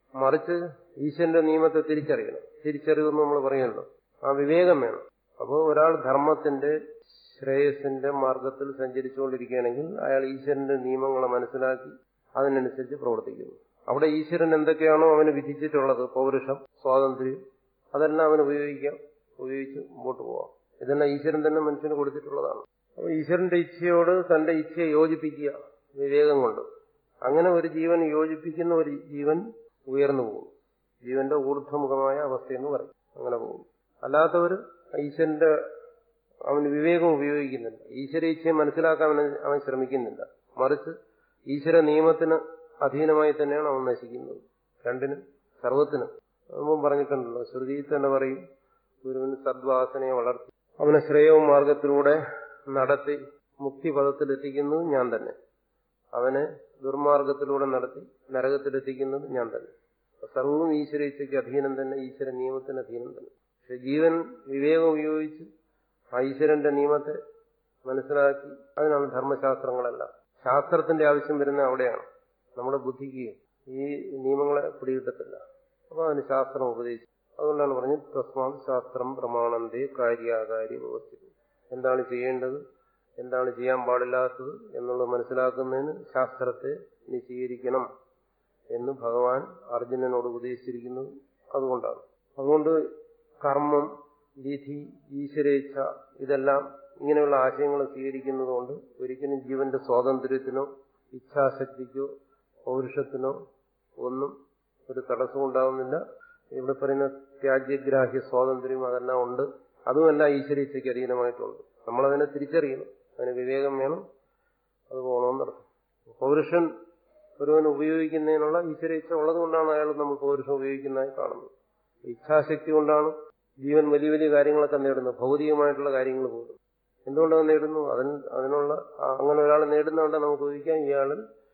മറിച്ച് ഈശ്വരന്റെ നിയമത്തെ തിരിച്ചറിയണം തിരിച്ചറിവെന്ന് നമ്മൾ പറയുമല്ലോ ആ വിവേകം വേണം അപ്പോൾ ഒരാൾ ധർമ്മത്തിന്റെ ശ്രേയസിന്റെ മാർഗത്തിൽ സഞ്ചരിച്ചുകൊണ്ടിരിക്കുകയാണെങ്കിൽ അയാൾ ഈശ്വരന്റെ നിയമങ്ങളെ മനസ്സിലാക്കി അതിനനുസരിച്ച് പ്രവർത്തിക്കുന്നു അവിടെ ഈശ്വരൻ എന്തൊക്കെയാണോ അവന് വിധിച്ചിട്ടുള്ളത് പൗരുഷം സ്വാതന്ത്ര്യം അതെല്ലാം അവന് ഉപയോഗിക്കാം ഉപയോഗിച്ച് മുമ്പോട്ട് പോവാം ഇതെല്ലാം ഈശ്വരൻ തന്നെ മനുഷ്യന് കൊടുത്തിട്ടുള്ളതാണ് അപ്പോൾ ഈശ്വരന്റെ ഇച്ഛയോട് തന്റെ ഇച്ഛയെ യോജിപ്പിക്കുക വിവേകം കൊണ്ട് അങ്ങനെ ഒരു ജീവൻ യോജിപ്പിക്കുന്ന ഒരു ജീവൻ ഉയർന്നു പോകും ജീവന്റെ ഊർധ്വമുഖമായ അവസ്ഥയെന്ന് പറയും അങ്ങനെ പോകും അല്ലാത്തവർ ഈശ്വരന്റെ അവന് വിവേകം ഉപയോഗിക്കുന്നില്ല ഈശ്വര ഇച്ഛയെ മനസ്സിലാക്കാൻ അവൻ അവൻ ശ്രമിക്കുന്നില്ല മറിച്ച് ഈശ്വര നിയമത്തിന് അധീനമായി തന്നെയാണ് അവൻ നശിക്കുന്നത് രണ്ടിനും സർവത്തിനും മുമ്പ് പറഞ്ഞിട്ടുണ്ടല്ലോ ശ്രുതിയിൽ തന്നെ പറയും ഗുരുവിന് സദ്വാസനയെ വളർത്തി അവനെ ശ്രേയവും മാർഗത്തിലൂടെ നടത്തി മുക്തിപഥത്തിലെത്തിക്കുന്നത് ഞാൻ തന്നെ അവനെ ദുർമാർഗത്തിലൂടെ നടത്തി നരകത്തിലെത്തിക്കുന്നത് ഞാൻ തന്നെ സർവവും ഈശ്വര ഇച്ഛയ്ക്ക് അധീനം തന്നെ ഈശ്വര നിയമത്തിന് അധീനം തന്നെ പക്ഷെ ജീവൻ വിവേകം ഉപയോഗിച്ച് ആ ഈശ്വരന്റെ നിയമത്തെ മനസ്സിലാക്കി അതിനാണ് ധർമ്മശാസ്ത്രങ്ങളെല്ലാം ശാസ്ത്രത്തിന്റെ ആവശ്യം വരുന്ന അവിടെയാണ് നമ്മുടെ ബുദ്ധിക്ക് ഈ നിയമങ്ങളെ പിടികിട്ടത്തില്ല അപ്പൊ അതിന് ശാസ്ത്രം ഉപദേശിച്ചു അതുകൊണ്ടാണ് പറഞ്ഞത് തസ്മാത് ശാസ്ത്രം പ്രമാണന്തേ കാര്യാകാര്യ വ്യവസ്ഥിതി എന്താണ് ചെയ്യേണ്ടത് എന്താണ് ചെയ്യാൻ പാടില്ലാത്തത് എന്നുള്ളത് മനസ്സിലാക്കുന്നതിന് ശാസ്ത്രത്തെ നീ സ്വീകരിക്കണം എന്ന് ഭഗവാൻ അർജുനനോട് ഉപദേശിച്ചിരിക്കുന്നത് അതുകൊണ്ടാണ് അതുകൊണ്ട് കർമ്മം വിധി ഈശ്വരേച്ഛ ഇതെല്ലാം ഇങ്ങനെയുള്ള ആശയങ്ങൾ സ്വീകരിക്കുന്നത് കൊണ്ട് ഒരിക്കലും ജീവന്റെ സ്വാതന്ത്ര്യത്തിനോ ഇച്ഛാശക്തിക്കോ പൗരുഷത്തിനോ ഒന്നും ഒരു തടസ്സം ഉണ്ടാകുന്നില്ല ഇവിടെ പറയുന്ന ത്യാജ്യഗ്രാഹ്യ സ്വാതന്ത്ര്യം അതെല്ലാം ഉണ്ട് അതുമല്ല ഈശ്വരീച്ഛയ്ക്ക് അധീനമായിട്ടുണ്ട് നമ്മളതിനെ തിരിച്ചറിയണം അതിന് വിവേകം വേണം അത് പോകണമെന്നർത്ഥം പൗരുഷൻ ഒരുവൻ ഉപയോഗിക്കുന്നതിനുള്ള ഈശ്വരീച്ഛ ഉള്ളതുകൊണ്ടാണ് അയാൾ നമ്മൾ പൗരുഷം ഉപയോഗിക്കുന്നതായി കാണുന്നത് ഇച്ഛാശക്തി കൊണ്ടാണ് ജീവൻ വലിയ വലിയ കാര്യങ്ങളൊക്കെ നേടുന്നത് ഭൗതികമായിട്ടുള്ള കാര്യങ്ങൾ പോലും എന്തുകൊണ്ടത് നേടുന്നു അതിന് അതിനുള്ള അങ്ങനെ ഒരാൾ നേടുന്നതുകൊണ്ട് നമുക്ക് ഊഹിക്കാം ഇയാൾ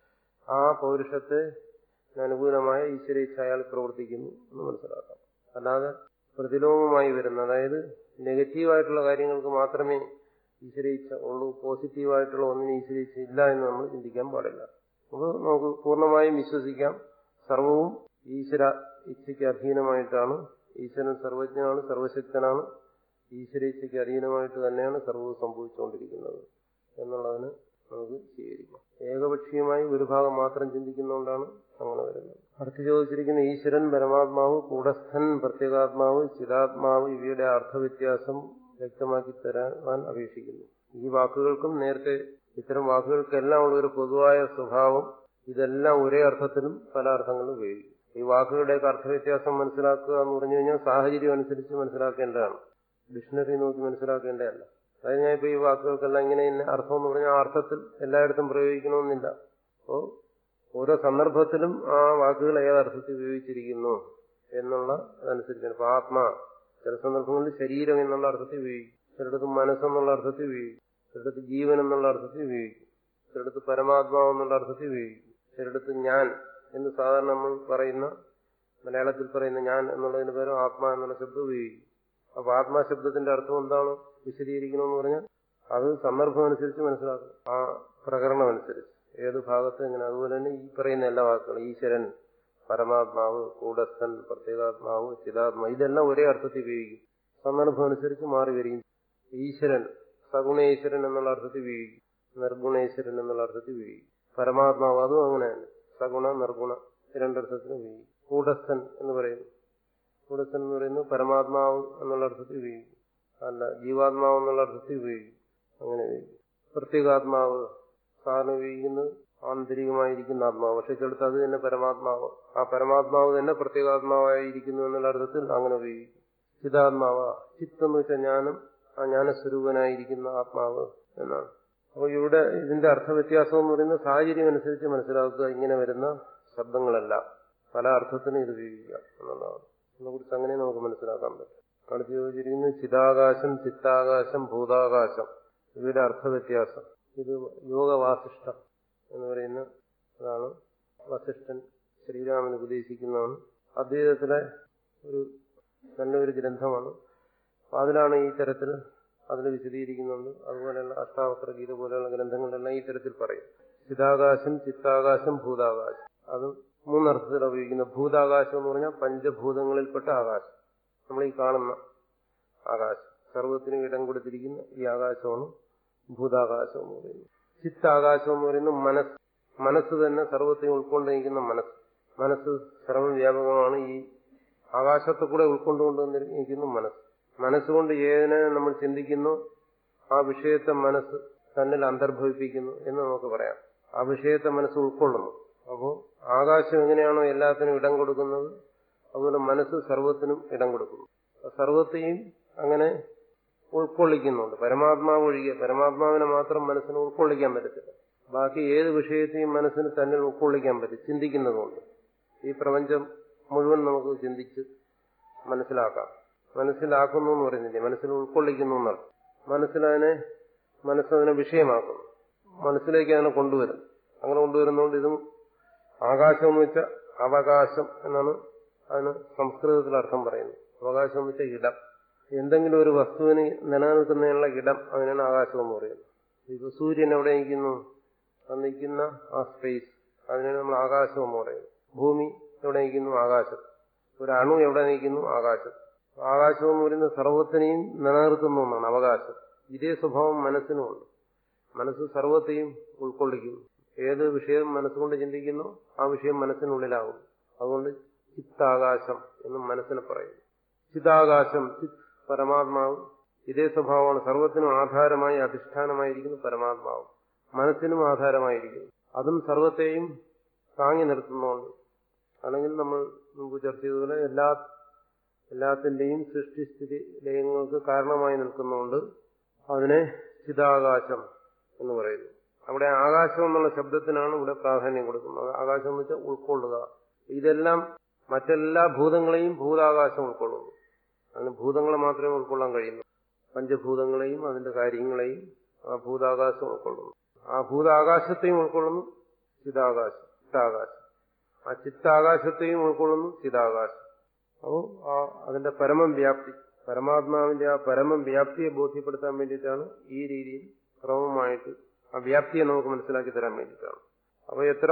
ആ പൗരുഷത്തെ അനുകൂലമായ ഈശ്വരീച്ഛ അയാൾ പ്രവർത്തിക്കുന്നു എന്ന് മനസ്സിലാക്കാം അല്ലാതെ പ്രതിലോമമായി വരുന്ന അതായത് നെഗറ്റീവായിട്ടുള്ള കാര്യങ്ങൾക്ക് മാത്രമേ ഈശ്വരീച്ഛ ഉള്ളൂ പോസിറ്റീവായിട്ടുള്ള ഒന്നിനും ഈശ്വരീച്ഛ ഇല്ല എന്ന് നമ്മൾ ചിന്തിക്കാൻ പാടില്ല അപ്പോൾ നമുക്ക് പൂർണ്ണമായും വിശ്വസിക്കാം സർവവും ഈശ്വര ഇച്ഛയ്ക്ക് അധീനമായിട്ടാണ് ഈശ്വരൻ സർവജ്ഞനാണ് സർവശക്തനാണ് ഈശ്വരീച്ഛയ്ക്ക് അധീനമായിട്ട് തന്നെയാണ് സർവ്വവും സംഭവിച്ചുകൊണ്ടിരിക്കുന്നത് എന്നുള്ളതിന് നമുക്ക് സ്വീകരിക്കാം ഏകപക്ഷീയമായി ഒരു ഭാഗം മാത്രം ചിന്തിക്കുന്നതുകൊണ്ടാണ് അങ്ങനെ വരുന്നത് അടുത്ത് ചോദിച്ചിരിക്കുന്ന ഈശ്വരൻ പരമാത്മാവ് കൂടസ്ഥൻ പ്രത്യേകാത്മാവ് ചിതാത്മാവ് ഇവയുടെ അർത്ഥവ്യത്യാസം വ്യക്തമാക്കി തരാൻ അപേക്ഷിക്കുന്നു ഈ വാക്കുകൾക്കും നേരത്തെ ഇത്തരം വാക്കുകൾക്കെല്ലാം ഉള്ള ഒരു പൊതുവായ സ്വഭാവം ഇതെല്ലാം ഒരേ അർത്ഥത്തിലും പല അർത്ഥങ്ങളും ഉപയോഗിക്കും ഈ വാക്കുകളുടെയൊക്കെ അർത്ഥവ്യത്യാസം മനസ്സിലാക്കുക എന്ന് പറഞ്ഞു കഴിഞ്ഞാൽ സാഹചര്യം അനുസരിച്ച് മനസ്സിലാക്കേണ്ടതാണ് ഡിക്ഷണറി നോക്കി മനസ്സിലാക്കേണ്ടതല്ല അതായത് ഞാൻ ഇപ്പൊ ഈ വാക്കുകൾക്കെല്ലാം ഇങ്ങനെ തന്നെ അർത്ഥം എന്ന് പറഞ്ഞാൽ ആ അർത്ഥത്തിൽ എല്ലായിടത്തും പ്രയോഗിക്കണമെന്നില്ല അപ്പോ ഓരോ സന്ദർഭത്തിലും ആ വാക്കുകൾ ഏതർത്ഥത്തിൽ ഉപയോഗിച്ചിരിക്കുന്നു എന്നുള്ള അതനുസരിച്ചാണ് ഇപ്പൊ ആത്മാ ചില സന്ദർഭങ്ങളിൽ ശരീരം എന്നുള്ള അർത്ഥത്തിൽ ഉപയോഗിക്കും ചിലടത്ത് മനസ്സെന്നുള്ള അർത്ഥത്തിൽ ഉപയോഗിക്കും ചിലടത്ത് ജീവൻ എന്നുള്ള അർത്ഥത്തിൽ ഉപയോഗിക്കും ചിലടത്ത് പരമാത്മാവ് എന്നുള്ള അർത്ഥത്തിൽ ഉപയോഗിക്കും ചിലടത്ത് ഞാൻ എന്ന് സാധാരണ നമ്മൾ പറയുന്ന മലയാളത്തിൽ പറയുന്ന ഞാൻ എന്നുള്ളതിന് പകരം ആത്മാ എന്നുള്ള ശബ്ദം ഉപയോഗിക്കും അപ്പൊ ആത്മാശബ്ദത്തിന്റെ അർത്ഥം എന്താണ് വിശദീകരിക്കണമെന്ന് പറഞ്ഞാൽ അത് സന്ദർഭം അനുസരിച്ച് മനസ്സിലാക്കും ആ പ്രകരണം അനുസരിച്ച് ഏത് ഭാഗത്ത് എങ്ങനെ അതുപോലെ തന്നെ ഈ പറയുന്ന എല്ലാ വാക്കുകളും ഈശ്വരൻ പരമാത്മാവ് കൂടസ്ഥൻ പ്രത്യേകാത്മാവ് ചിതാത്മാവ് ഇതെല്ലാം ഒരേ അർത്ഥത്തിൽ ഉപയോഗിക്കും സന്ദർഭം അനുസരിച്ച് മാറി വരികയും ഈശ്വരൻ സഗുണേശ്വരൻ എന്നുള്ള അർത്ഥത്തിൽ ഉപയോഗിക്കും നിർഗുണേശ്വരൻ എന്നുള്ള അർത്ഥത്തിൽ ഉപയോഗിക്കും പരമാത്മാവ് അതും അങ്ങനെയാണ് സഗുണ നിർഗുണ രണ്ടർത്ഥത്തിന് ഉപയോഗിക്കും കൂടസ്ഥൻ എന്ന് പറയുന്നു കൂടസ്ഥൻ എന്ന് പറയുന്നത് പരമാത്മാവ് എന്നുള്ള അർത്ഥത്തിൽ ഉപയോഗിക്കും അല്ല ജീവാത്മാവ് എന്നുള്ള അർത്ഥത്തിൽ ഉപയോഗിക്കും അങ്ങനെ ഉപയോഗിക്കും പ്രത്യേകാത്മാവ് സാധാരണ ഉപയോഗിക്കുന്നത് ആന്തരികമായിരിക്കുന്ന ആത്മാവ് പക്ഷെ ചിലത്ത് അത് തന്നെ പരമാത്മാവ് ആ പരമാത്മാവ് തന്നെ പ്രത്യേകാത്മാവായിരിക്കുന്നു എന്നുള്ള അർത്ഥത്തിൽ അങ്ങനെ ഉപയോഗിക്കും ചിതാത്മാവ ചിത്ത് എന്ന് വെച്ചാൽ ജ്ഞാനം ആ ജ്ഞാനസ്വരൂപനായിരിക്കുന്ന ആത്മാവ് എന്നാണ് അപ്പോൾ ഇവിടെ ഇതിന്റെ അർത്ഥവ്യത്യാസം എന്ന് പറയുന്നത് സാഹചര്യം അനുസരിച്ച് മനസ്സിലാക്കുക ഇങ്ങനെ വരുന്ന ശബ്ദങ്ങളെല്ലാം പല അർത്ഥത്തിനും ഇത് ഉപയോഗിക്കാം എന്നുള്ളതാണ് അതിനെക്കുറിച്ച് അങ്ങനെ നമുക്ക് മനസ്സിലാക്കാൻ പറ്റും അടുത്ത് ചോദിച്ചിരിക്കുന്നത് ചിതാകാശം ചിത്താകാശം ഭൂതാകാശം ഇവയുടെ അർത്ഥവ്യത്യാസം ഇത് യോഗവാസിഷ്ടം എന്ന് പറയുന്ന അതാണ് വസിഷ്ഠൻ ശ്രീരാമൻ ഉപദേശിക്കുന്നതാണ് അദ്വൈതത്തിലെ ഒരു നല്ലൊരു ഗ്രന്ഥമാണ് അപ്പൊ അതിലാണ് ഈ തരത്തിൽ അതിന് വിശദീകരിക്കുന്നുണ്ട് അതുപോലെയുള്ള അഷ്ടാവക്ര ഗീത പോലെയുള്ള ഗ്രന്ഥങ്ങളിലെല്ലാം ഈ തരത്തിൽ പറയും ചിതാകാശം ചിത്താകാശം ഭൂതാകാശം അതും മൂന്നർത്ഥത്തിൽ ഉപയോഗിക്കുന്ന ഭൂതാകാശം എന്ന് പറഞ്ഞാൽ പഞ്ചഭൂതങ്ങളിൽപ്പെട്ട ആകാശം നമ്മൾ ഈ കാണുന്ന ആകാശം സർവത്തിനും ഇടം കൊടുത്തിരിക്കുന്ന ഈ ആകാശമാണ് ഭൂതാകാശം എന്ന് പറയുന്നത് ചിത്താകാശം എന്ന് പറയുന്നത് മനസ്സ് മനസ്സ് തന്നെ സർവത്തെയും ഉൾക്കൊണ്ടിരിക്കുന്ന മനസ്സ് മനസ്സ് സർവ്വവ്യാപകമാണ് ഈ ആകാശത്തെ കൂടെ ഉൾക്കൊണ്ടുകൊണ്ടിരിക്കുന്ന മനസ്സ് മനസ്സുകൊണ്ട് ഏതിനെ നമ്മൾ ചിന്തിക്കുന്നു ആ വിഷയത്തെ മനസ്സ് തന്നിൽ അന്തർഭവിപ്പിക്കുന്നു എന്ന് നമുക്ക് പറയാം ആ വിഷയത്തെ മനസ്സ് ഉൾക്കൊള്ളുന്നു അപ്പോൾ ആകാശം എങ്ങനെയാണോ എല്ലാത്തിനും ഇടം കൊടുക്കുന്നത് അതുപോലെ മനസ്സ് സർവത്തിനും ഇടം കൊടുക്കുന്നു സർവത്തെയും അങ്ങനെ ഉൾക്കൊള്ളിക്കുന്നുണ്ട് പരമാത്മാവ് ഒഴികെ പരമാത്മാവിനെ മാത്രം മനസ്സിന് ഉൾക്കൊള്ളിക്കാൻ പറ്റത്തില്ല ബാക്കി ഏത് വിഷയത്തെയും മനസ്സിന് തന്നിൽ ഉൾക്കൊള്ളിക്കാൻ പറ്റും ചിന്തിക്കുന്നതുകൊണ്ട് ഈ പ്രപഞ്ചം മുഴുവൻ നമുക്ക് ചിന്തിച്ച് മനസ്സിലാക്കാം മനസ്സിലാക്കുന്നു എന്ന് പറയുന്നില്ലേ മനസ്സിൽ ഉൾക്കൊള്ളിക്കുന്നു എന്നാണ് മനസ്സിലതിനെ മനസ്സതിനെ വിഷയമാക്കുന്നു മനസ്സിലേക്ക് അതിനെ കൊണ്ടുവരും അങ്ങനെ കൊണ്ടുവരുന്നതുകൊണ്ട് ഇതും ആകാശം എന്ന് വെച്ചാൽ അവകാശം എന്നാണ് അതിന് സംസ്കൃതത്തിൽ അർത്ഥം പറയുന്നത് അവകാശം എന്ന് വെച്ചാൽ ഇടം എന്തെങ്കിലും ഒരു വസ്തുവിന് നിലനിൽക്കുന്നതിനുള്ള ഇടം അതിനാണ് ആകാശം എന്ന് പറയുന്നത് ഇപ്പൊ സൂര്യൻ എവിടെ നിൽക്കുന്നു അത് നിൽക്കുന്ന ആ സ്പേസ് അതിനാണ് നമ്മൾ ആകാശം എന്ന് പറയുന്നത് ഭൂമി എവിടെ നിൽക്കുന്നു ആകാശം ഒരു അണു എവിടെ നിൽക്കുന്നു ആകാശം ആകാശം എന്ന് പറയുന്നത് സർവത്തിനെയും നിലനിർത്തുന്ന ഒന്നാണ് അവകാശം ഇതേ സ്വഭാവം മനസ്സിനുമുണ്ട് മനസ്സ് സർവത്തെയും ഉൾക്കൊള്ളിക്കുന്നു ഏത് വിഷയം മനസ്സുകൊണ്ട് ചിന്തിക്കുന്നു ആ വിഷയം മനസ്സിനുള്ളിലാകും അതുകൊണ്ട് ചിത്താകാശം എന്ന് മനസ്സിനെ പറയുന്നു ചിതാകാശം ചിത് പരമാത്മാവ് ഇതേ സ്വഭാവമാണ് സർവത്തിനും ആധാരമായി അധിഷ്ഠാനമായിരിക്കുന്നു പരമാത്മാവ് മനസ്സിനും ആധാരമായിരിക്കുന്നു അതും സർവത്തെയും താങ്ങി നിർത്തുന്നുണ്ട് അല്ലെങ്കിൽ നമ്മൾ മുമ്പ് ചർച്ച ചെയ്തതുപോലെ എല്ലാ എല്ലാത്തിന്റെയും സൃഷ്ടിസ്ഥിതി ലയങ്ങൾക്ക് കാരണമായി നിൽക്കുന്നുണ്ട് അതിനെ ചിതാകാശം എന്ന് പറയുന്നു അവിടെ ആകാശം എന്നുള്ള ശബ്ദത്തിനാണ് ഇവിടെ പ്രാധാന്യം കൊടുക്കുന്നത് ആകാശം എന്ന് വെച്ചാൽ ഉൾക്കൊള്ളുക ഇതെല്ലാം മറ്റെല്ലാ ഭൂതങ്ങളെയും ഭൂതാകാശം ഉൾക്കൊള്ളുന്നു അതിന് ഭൂതങ്ങളെ മാത്രമേ ഉൾക്കൊള്ളാൻ കഴിയുന്നു പഞ്ചഭൂതങ്ങളെയും അതിന്റെ കാര്യങ്ങളെയും ആ ഭൂതാകാശം ഉൾക്കൊള്ളുന്നു ആ ഭൂതാകാശത്തെയും ഉൾക്കൊള്ളുന്നു ചിതാകാശം ചിത്താകാശം ആ ചിത്താകാശത്തെയും ഉൾക്കൊള്ളുന്നു ചിതാകാശം അപ്പോൾ ആ അതിന്റെ പരമം വ്യാപ്തി പരമാത്മാവിന്റെ ആ പരമം വ്യാപ്തിയെ ബോധ്യപ്പെടുത്താൻ വേണ്ടിയിട്ടാണ് ഈ രീതിയിൽ ക്രമമായിട്ട് ആ വ്യാപ്തിയെ നമുക്ക് മനസ്സിലാക്കി തരാൻ വേണ്ടിയിട്ടാണ് അപ്പോൾ എത്ര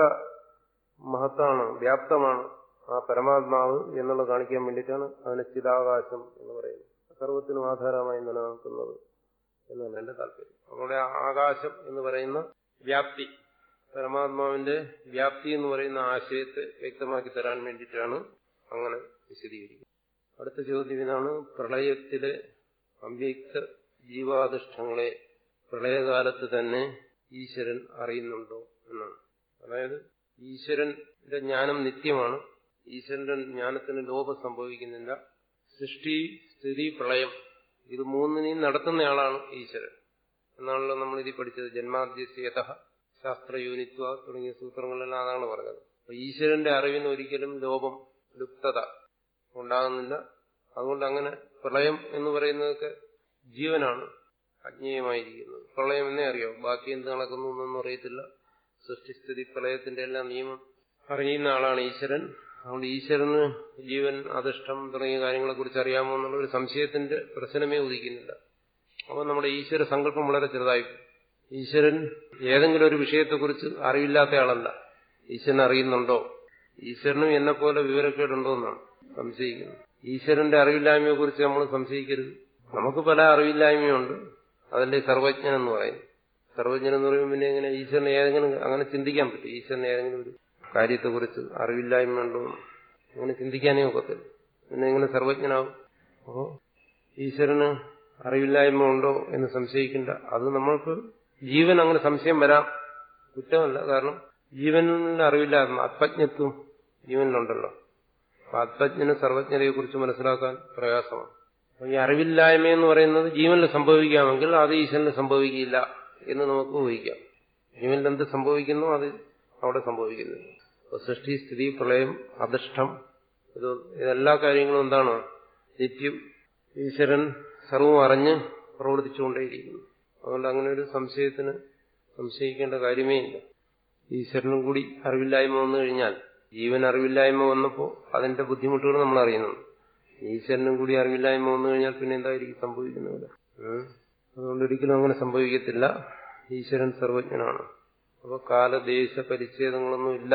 മഹത്താണ് വ്യാപ്തമാണ് ആ പരമാത്മാവ് എന്നുള്ളത് കാണിക്കാൻ വേണ്ടിയിട്ടാണ് അതിന് ചിതാകാശം എന്ന് പറയുന്നത് സർവത്തിനും ആധാരമായി നിലനിൽക്കുന്നത് എന്നാണ് എന്റെ താല്പര്യം നമ്മുടെ ആകാശം എന്ന് പറയുന്ന വ്യാപ്തി പരമാത്മാവിന്റെ വ്യാപ്തി എന്ന് പറയുന്ന ആശയത്തെ വ്യക്തമാക്കി തരാൻ വേണ്ടിയിട്ടാണ് അങ്ങനെ വിശദീകരിക്കുന്നത് അടുത്ത ചോദ്യം ഇതാണ് പ്രളയത്തിലെ അവ്യക്ത ജീവാധിഷ്ഠങ്ങളെ പ്രളയകാലത്ത് തന്നെ ഈശ്വരൻ അറിയുന്നുണ്ടോ എന്നാണ് അതായത് ഈശ്വരന്റെ ജ്ഞാനം നിത്യമാണ് ഈശ്വരന്റെ ജ്ഞാനത്തിന് ലോപം സംഭവിക്കുന്നില്ല സൃഷ്ടി സ്ഥിതി പ്രളയം ഇത് മൂന്നിനെയും നടത്തുന്നയാളാണ് ഈശ്വരൻ എന്നാണല്ലോ നമ്മൾ ഇതിൽ പഠിച്ചത് ജന്മാദ്യസ്യത ശാസ്ത്രയൂനിത്വ തുടങ്ങിയ സൂത്രങ്ങളെല്ലാം അതാണ് പറഞ്ഞത് അപ്പൊ ഈശ്വരന്റെ അറിവിന് ഒരിക്കലും ലോപം ലുപ്തത ഉണ്ടാകുന്നില്ല അതുകൊണ്ട് അങ്ങനെ പ്രളയം എന്ന് പറയുന്നതൊക്കെ ജീവനാണ് അജ്ഞേയമായിരിക്കുന്നത് പ്രളയം എന്നേ അറിയാം ബാക്കി എന്ത് നടക്കുന്നു എന്നൊന്നും അറിയത്തില്ല സൃഷ്ടിസ്ഥിതി പ്രളയത്തിന്റെ എല്ലാം നിയമം അറിയുന്ന ആളാണ് ഈശ്വരൻ അതുകൊണ്ട് ഈശ്വരന് ജീവൻ അധിഷ്ഠം തുടങ്ങിയ കാര്യങ്ങളെ കുറിച്ച് അറിയാമോ എന്നുള്ള ഒരു സംശയത്തിന്റെ പ്രശ്നമേ ഉദിക്കുന്നില്ല അപ്പോൾ നമ്മുടെ ഈശ്വര സങ്കല്പം വളരെ ചെറുതായി ഈശ്വരൻ ഏതെങ്കിലും ഒരു വിഷയത്തെക്കുറിച്ച് അറിവില്ലാത്ത ആളല്ല ഈശ്വരൻ അറിയുന്നുണ്ടോ ഈശ്വരനും എന്നെ പോലെ വിവരക്കേടുണ്ടോ എന്നാണ് സംശയിക്കുന്നത് ഈശ്വരന്റെ അറിവില്ലായ്മയെ കുറിച്ച് നമ്മൾ സംശയിക്കരുത് നമുക്ക് പല അറിവില്ലായ്മയുണ്ട് അതല്ലേ സർവജ്ഞൻ എന്ന് പറയും സർവജ്ഞൻ എന്ന് പറയുമ്പോൾ പിന്നെ എങ്ങനെ ഈശ്വരനെ ഏതെങ്കിലും അങ്ങനെ ചിന്തിക്കാൻ പറ്റും ഈശ്വരനെ ഏതെങ്കിലും ഒരു കാര്യത്തെക്കുറിച്ച് അറിവില്ലായ്മ ഉണ്ടോ അങ്ങനെ ചിന്തിക്കാനേ ഒക്കത്തില്ല പിന്നെ എങ്ങനെ സർവജ്ഞനാവും അപ്പോ ഈശ്വരന് അറിവില്ലായ്മ ഉണ്ടോ എന്ന് സംശയിക്കേണ്ട അത് നമ്മൾക്ക് ജീവൻ അങ്ങനെ സംശയം വരാം കുറ്റമല്ല കാരണം ജീവനിൽ അറിവില്ലായ്മ ആത്മജ്ഞത്വം ജീവനിലുണ്ടല്ലോ അപ്പൊ ആത്മജ്ഞന് സർവജ്ഞതയെ കുറിച്ച് മനസ്സിലാക്കാൻ പ്രയാസമാണ് അപ്പൊ ഈ അറിവില്ലായ്മ എന്ന് പറയുന്നത് ജീവനിൽ സംഭവിക്കാമെങ്കിൽ അത് ഈശ്വരന് സംഭവിക്കില്ല എന്ന് നമുക്ക് ഊഹിക്കാം ജീവനിൽ എന്ത് സംഭവിക്കുന്നു അത് അവിടെ സംഭവിക്കുന്നു അപ്പൊ സൃഷ്ടി സ്ഥിതി പ്രളയം അധിഷ്ഠം ഇത് ഇതെല്ലാ കാര്യങ്ങളും എന്താണ് നിത്യം ഈശ്വരൻ സർവം അറിഞ്ഞ് പ്രവർത്തിച്ചുകൊണ്ടേയിരിക്കുന്നു അതുകൊണ്ട് അങ്ങനെ ഒരു സംശയത്തിന് സംശയിക്കേണ്ട കാര്യമേ ഇല്ല ഈശ്വരനും കൂടി അറിവില്ലായ്മ വന്നു കഴിഞ്ഞാൽ ജീവൻ അറിവില്ലായ്മ വന്നപ്പോൾ അതിന്റെ ബുദ്ധിമുട്ടുകൾ നമ്മൾ അറിയുന്നു ഈശ്വരനും കൂടി അറിവില്ലായ്മ വന്നു കഴിഞ്ഞാൽ പിന്നെ എന്തായിരിക്കും സംഭവിക്കുന്നത് അതുകൊണ്ട് ഒരിക്കലും അങ്ങനെ സംഭവിക്കത്തില്ല ഈശ്വരൻ സർവജ്ഞനാണ് അപ്പോൾ കാലദേശ പരിച്ഛേദങ്ങളൊന്നും ഇല്ലാത്ത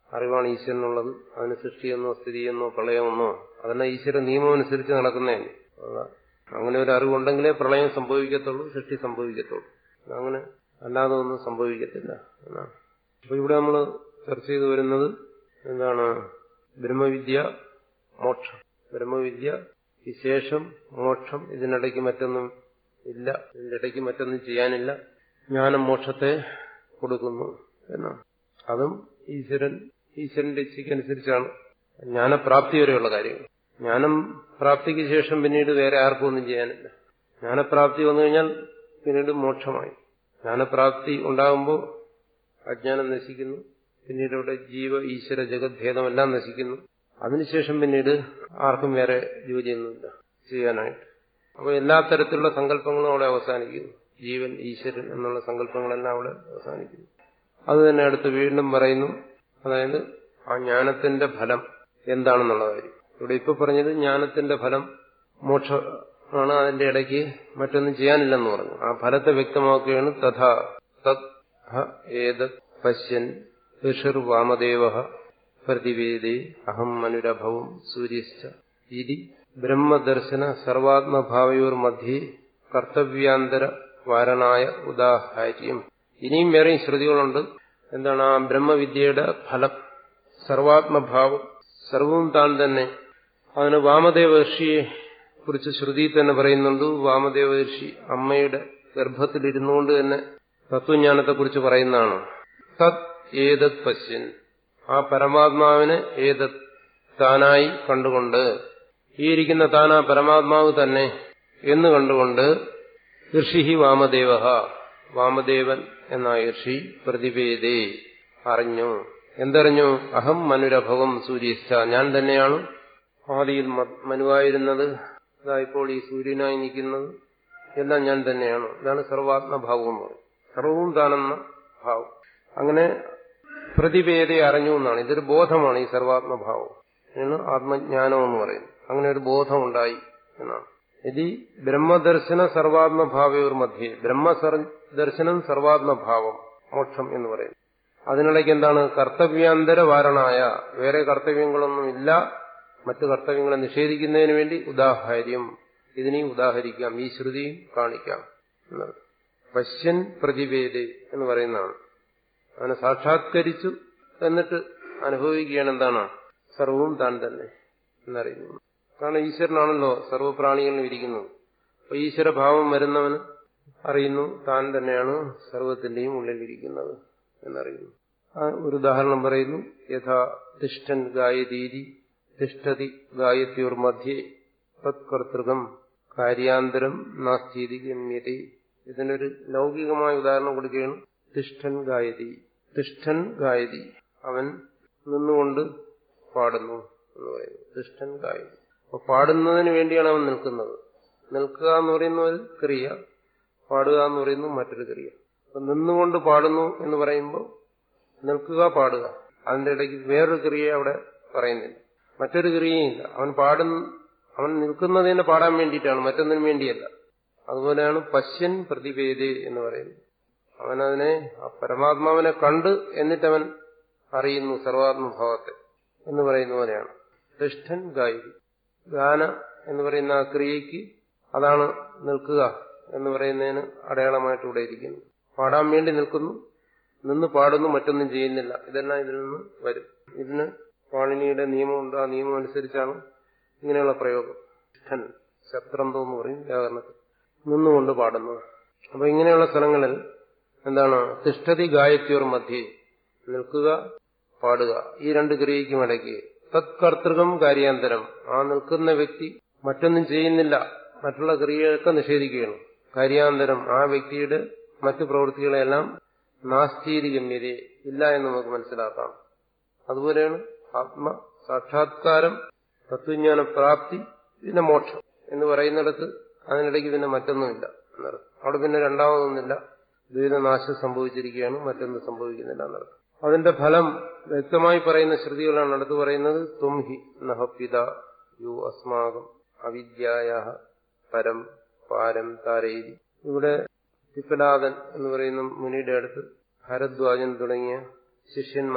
അറിവാണ് ഈശ്വരനുള്ളത് അതിന് സൃഷ്ടിയെന്നോ സ്ഥിതിയെന്നോ പ്രളയമെന്നോ അതെല്ലാം ഈശ്വര നിയമം അനുസരിച്ച് നടക്കുന്നതന്നെ അങ്ങനെ ഒരു അറിവുണ്ടെങ്കിലേ പ്രളയം സംഭവിക്കത്തുള്ളൂ സൃഷ്ടി സംഭവിക്കത്തുള്ളൂ അങ്ങനെ അല്ലാതെ ഒന്നും സംഭവിക്കത്തില്ല എന്നാണ് അപ്പൊ ഇവിടെ നമ്മൾ ചർച്ച ചെയ്തു വരുന്നത് എന്താണ് ബ്രഹ്മവിദ്യ മോക്ഷം ബ്രഹ്മവിദ്യ വിശേഷം മോക്ഷം ഇതിനിടയ്ക്ക് മറ്റൊന്നും ഇല്ല ഇതിന്റെ ഇടയ്ക്ക് മറ്റൊന്നും ചെയ്യാനില്ല ജ്ഞാനം മോക്ഷത്തെ കൊടുക്കുന്നു എന്നാണ് അതും ഈശ്വരൻ ഈശ്വരന്റെ ഇച്ഛയ്ക്കനുസരിച്ചാണ് ജ്ഞാനപ്രാപ്തി വരെയുള്ള കാര്യങ്ങൾ ജ്ഞാനം പ്രാപ്തിക്ക് ശേഷം പിന്നീട് വേറെ ആർക്കും ഒന്നും ചെയ്യാനില്ല ജ്ഞാനപ്രാപ്തി വന്നു കഴിഞ്ഞാൽ പിന്നീട് മോക്ഷമായി ജ്ഞാനപ്രാപ്തി ഉണ്ടാകുമ്പോൾ അജ്ഞാനം നശിക്കുന്നു പിന്നീട് ഇവിടെ ജീവ ഈശ്വര ജഗദ്ഭേദമെല്ലാം നശിക്കുന്നു അതിനുശേഷം പിന്നീട് ആർക്കും വേറെ ജോലിയൊന്നുമില്ല ചെയ്യാനായിട്ട് അപ്പോൾ എല്ലാ തരത്തിലുള്ള സങ്കല്പങ്ങളും അവിടെ അവസാനിക്കുന്നു ജീവൻ ഈശ്വരൻ എന്നുള്ള സങ്കല്പങ്ങളെല്ലാം അവിടെ അവസാനിക്കുന്നു അത് തന്നെ അടുത്ത് വീണ്ടും പറയുന്നു അതായത് ആ ജ്ഞാനത്തിന്റെ ഫലം എന്താണെന്നുള്ള കാര്യം ഇവിടെ ഇപ്പൊ പറഞ്ഞത് ജ്ഞാനത്തിന്റെ ഫലം മോക്ഷമാണ് അതിന്റെ ഇടയ്ക്ക് മറ്റൊന്നും ചെയ്യാനില്ലെന്ന് പറഞ്ഞു ആ ഫലത്തെ വ്യക്തമാക്കുകയാണ് തഥാ തത് ഏത് പശ്യൻ ഋഷിർ വാമദേവ പ്രതിവേദി അഹം മനുരഭവും സൂര്യശ്ച ഇതി ബ്രഹ്മദർശന സർവാത്മഭാവയോർ മധ്യേ കർത്തവ്യാന്തര വാരണായ ഉദാഹാര്യം ഇനിയും വേറെയും ശ്രുതികളുണ്ട് എന്താണ് ആ ബ്രഹ്മവിദ്യയുടെ ഫലം സർവാത്മഭാവം സർവവും താൻ തന്നെ അതിന് വാമദേവ ഋഷിയെ കുറിച്ച് ശ്രുതി തന്നെ പറയുന്നുണ്ട് വാമദേവ ഋഷി അമ്മയുടെ ഗർഭത്തിലിരുന്നുകൊണ്ട് തന്നെ തത്വജ്ഞാനത്തെക്കുറിച്ച് പറയുന്നതാണ് തത് ഏതത് പശ്യൻ ആ പരമാത്മാവിനെ ഏതത് താനായി കണ്ടുകൊണ്ട് ഈ ഇരിക്കുന്ന താൻ ആ പരമാത്മാവ് തന്നെ എന്ന് കണ്ടുകൊണ്ട് ഋഷി വാമദേവ വാമദേവൻ എന്ന ഋഷി പ്രതിവേദേ അറിഞ്ഞു എന്തറിഞ്ഞു അഹം മനുരഭവം സൂര്യസ്ഥ ഞാൻ തന്നെയാണ് ആദിയിൽ മനുവായിരുന്നത് ഇതാ ഇപ്പോൾ ഈ സൂര്യനായി നിൽക്കുന്നത് എല്ലാം ഞാൻ തന്നെയാണ് ഇതാണ് സർവാത്മഭാവം എന്ന് പറയും സർവവും താനെന്ന ഭാവം അങ്ങനെ പ്രതിവേദയെ അറിഞ്ഞു എന്നാണ് ഇതൊരു ബോധമാണ് ഈ സർവാത്മഭാവം ആണ് ആത്മജ്ഞാനം എന്ന് പറയുന്നത് അങ്ങനെ ഒരു ബോധം ഉണ്ടായി എന്നാണ് ഇത് ബ്രഹ്മദർശന സർവാത്മഭാവയോർ മധ്യേ ബ്രഹ്മദർശനം സർവാത്മഭാവം മോക്ഷം എന്ന് പറയുന്നു അതിനിടയ്ക്ക് എന്താണ് കർത്തവ്യാന്തര വാരണായ വേറെ കർത്തവ്യങ്ങളൊന്നുമില്ല മറ്റു കർത്തവ്യങ്ങളെ നിഷേധിക്കുന്നതിന് വേണ്ടി ഉദാഹര്യം ഇതിനെയും ഉദാഹരിക്കാം ഈ ശ്രുതിയും കാണിക്കാം പശ്യൻ പ്രതിവേദി എന്ന് പറയുന്നതാണ് അവനെ സാക്ഷാത്കരിച്ചു എന്നിട്ട് അനുഭവിക്കുകയാണ് എന്താണ് സർവവും താൻ തന്നെ എന്നറിയുന്നു കാരണം ഈശ്വരനാണല്ലോ സർവപ്രാണികളിലും ഇരിക്കുന്നത് അപ്പൊ ഈശ്വരഭാവം വരുന്നവന് അറിയുന്നു താൻ തന്നെയാണ് സർവത്തിന്റെയും ഉള്ളിലിരിക്കുന്നത് എന്നറിയുന്നു ആ ഒരു ഉദാഹരണം പറയുന്നു യഥാ തിഷ്ഠൻ ഗായതീരി തിഷ്ഠതി ഗായത്യോർ മധ്യേ തത്കർത്തൃകം കാര്യാന്തരം നാസ്തീതി ഗമ്യത ഇതിനൊരു ലൗകികമായ ഉദാഹരണം കൊടുക്കുകയാണ് തിഷ്ഠൻ ഗായതി തിഷ്ഠൻ ഗായതി അവൻ നിന്നുകൊണ്ട് പാടുന്നു എന്ന് പറയുന്നു തിഷ്ഠൻ ഗായതി അപ്പൊ പാടുന്നതിന് വേണ്ടിയാണ് അവൻ നിൽക്കുന്നത് നിൽക്കുക എന്ന് പറയുന്ന ഒരു ക്രിയ പാടുക എന്ന് പറയുന്നു മറ്റൊരു ക്രിയ അപ്പൊ നിന്നുകൊണ്ട് പാടുന്നു എന്ന് പറയുമ്പോൾ നിൽക്കുക പാടുക അതിന്റെ ഇടയ്ക്ക് വേറൊരു ക്രിയ അവിടെ പറയുന്നില്ല മറ്റൊരു ക്രിയയില്ല അവൻ പാടുന്ന അവൻ നിൽക്കുന്നതിനെ പാടാൻ വേണ്ടിയിട്ടാണ് മറ്റൊന്നിനും വേണ്ടിയല്ല അതുപോലെയാണ് പശ്യൻ പ്രതിവേദി എന്ന് പറയുന്നത് അവനതിനെ ആ പരമാത്മാവിനെ കണ്ട് എന്നിട്ടവൻ അറിയുന്നു സർവാത്മഭാവത്തെ എന്ന് പറയുന്ന പോലെയാണ് തിഷ്ഠൻ ഗായിക ഗാന എന്ന് പറയുന്ന ആ ക്രിയയ്ക്ക് അതാണ് നിൽക്കുക എന്ന് പറയുന്നതിന് അടയാളമായിട്ട് ഇവിടെ ഇരിക്കുന്നു പാടാൻ വേണ്ടി നിൽക്കുന്നു നിന്ന് പാടുന്നു മറ്റൊന്നും ചെയ്യുന്നില്ല ഇതെല്ലാം ഇതിൽ നിന്ന് വരും ഇതിന് പാണിനിയുടെ നിയമമുണ്ട് ആ നിയമം അനുസരിച്ചാണ് ഇങ്ങനെയുള്ള പ്രയോഗം ഠൻ ശബ്ദന്തം എന്ന് പറയും വ്യാകരണത്തിൽ നിന്നുകൊണ്ട് പാടുന്നു അപ്പൊ ഇങ്ങനെയുള്ള സ്ഥലങ്ങളിൽ എന്താണ് തിഷ്ഠതി ഗായത്യോർ മധ്യേ നിൽക്കുക പാടുക ഈ രണ്ട് ക്രിയയ്ക്കും ഇടയ്ക്ക് തത്കർത്തൃകം കാര്യാന്തരം ആ നിൽക്കുന്ന വ്യക്തി മറ്റൊന്നും ചെയ്യുന്നില്ല മറ്റുള്ള ക്രിയയൊക്കെ നിഷേധിക്കുകയാണ് കാര്യാന്തരം ആ വ്യക്തിയുടെ മറ്റു പ്രവൃത്തികളെല്ലാം നാസ്തീരിഗമ്യത ഇല്ല എന്ന് നമുക്ക് മനസ്സിലാക്കാം അതുപോലെയാണ് ആത്മ സാക്ഷാത്കാരം തത്വജ്ഞാന പ്രാപ്തി പിന്നെ മോക്ഷം എന്ന് പറയുന്നിടത്ത് അതിനിടയ്ക്ക് പിന്നെ മറ്റൊന്നുമില്ല എന്നർത്ഥം അവിടെ പിന്നെ രണ്ടാമതൊന്നുമില്ല ദ്വൈതനാശം സംഭവിച്ചിരിക്കുകയാണ് മറ്റൊന്നും സംഭവിക്കുന്നില്ല എന്നർത്ഥം അതിന്റെ ഫലം വ്യക്തമായി പറയുന്ന ശ്രുതികളാണ് അടുത്ത് പറയുന്നത് തുംഹി നഹപിത യു അസ്മാകം അവിദ്യായ പരം പാരം താരയിരി ഇവിടെ തിപ്പലാദൻ എന്ന് പറയുന്ന മുനിയുടെ അടുത്ത് ഭരദ്വാജൻ തുടങ്ങിയ ശിഷ്യന്മാർ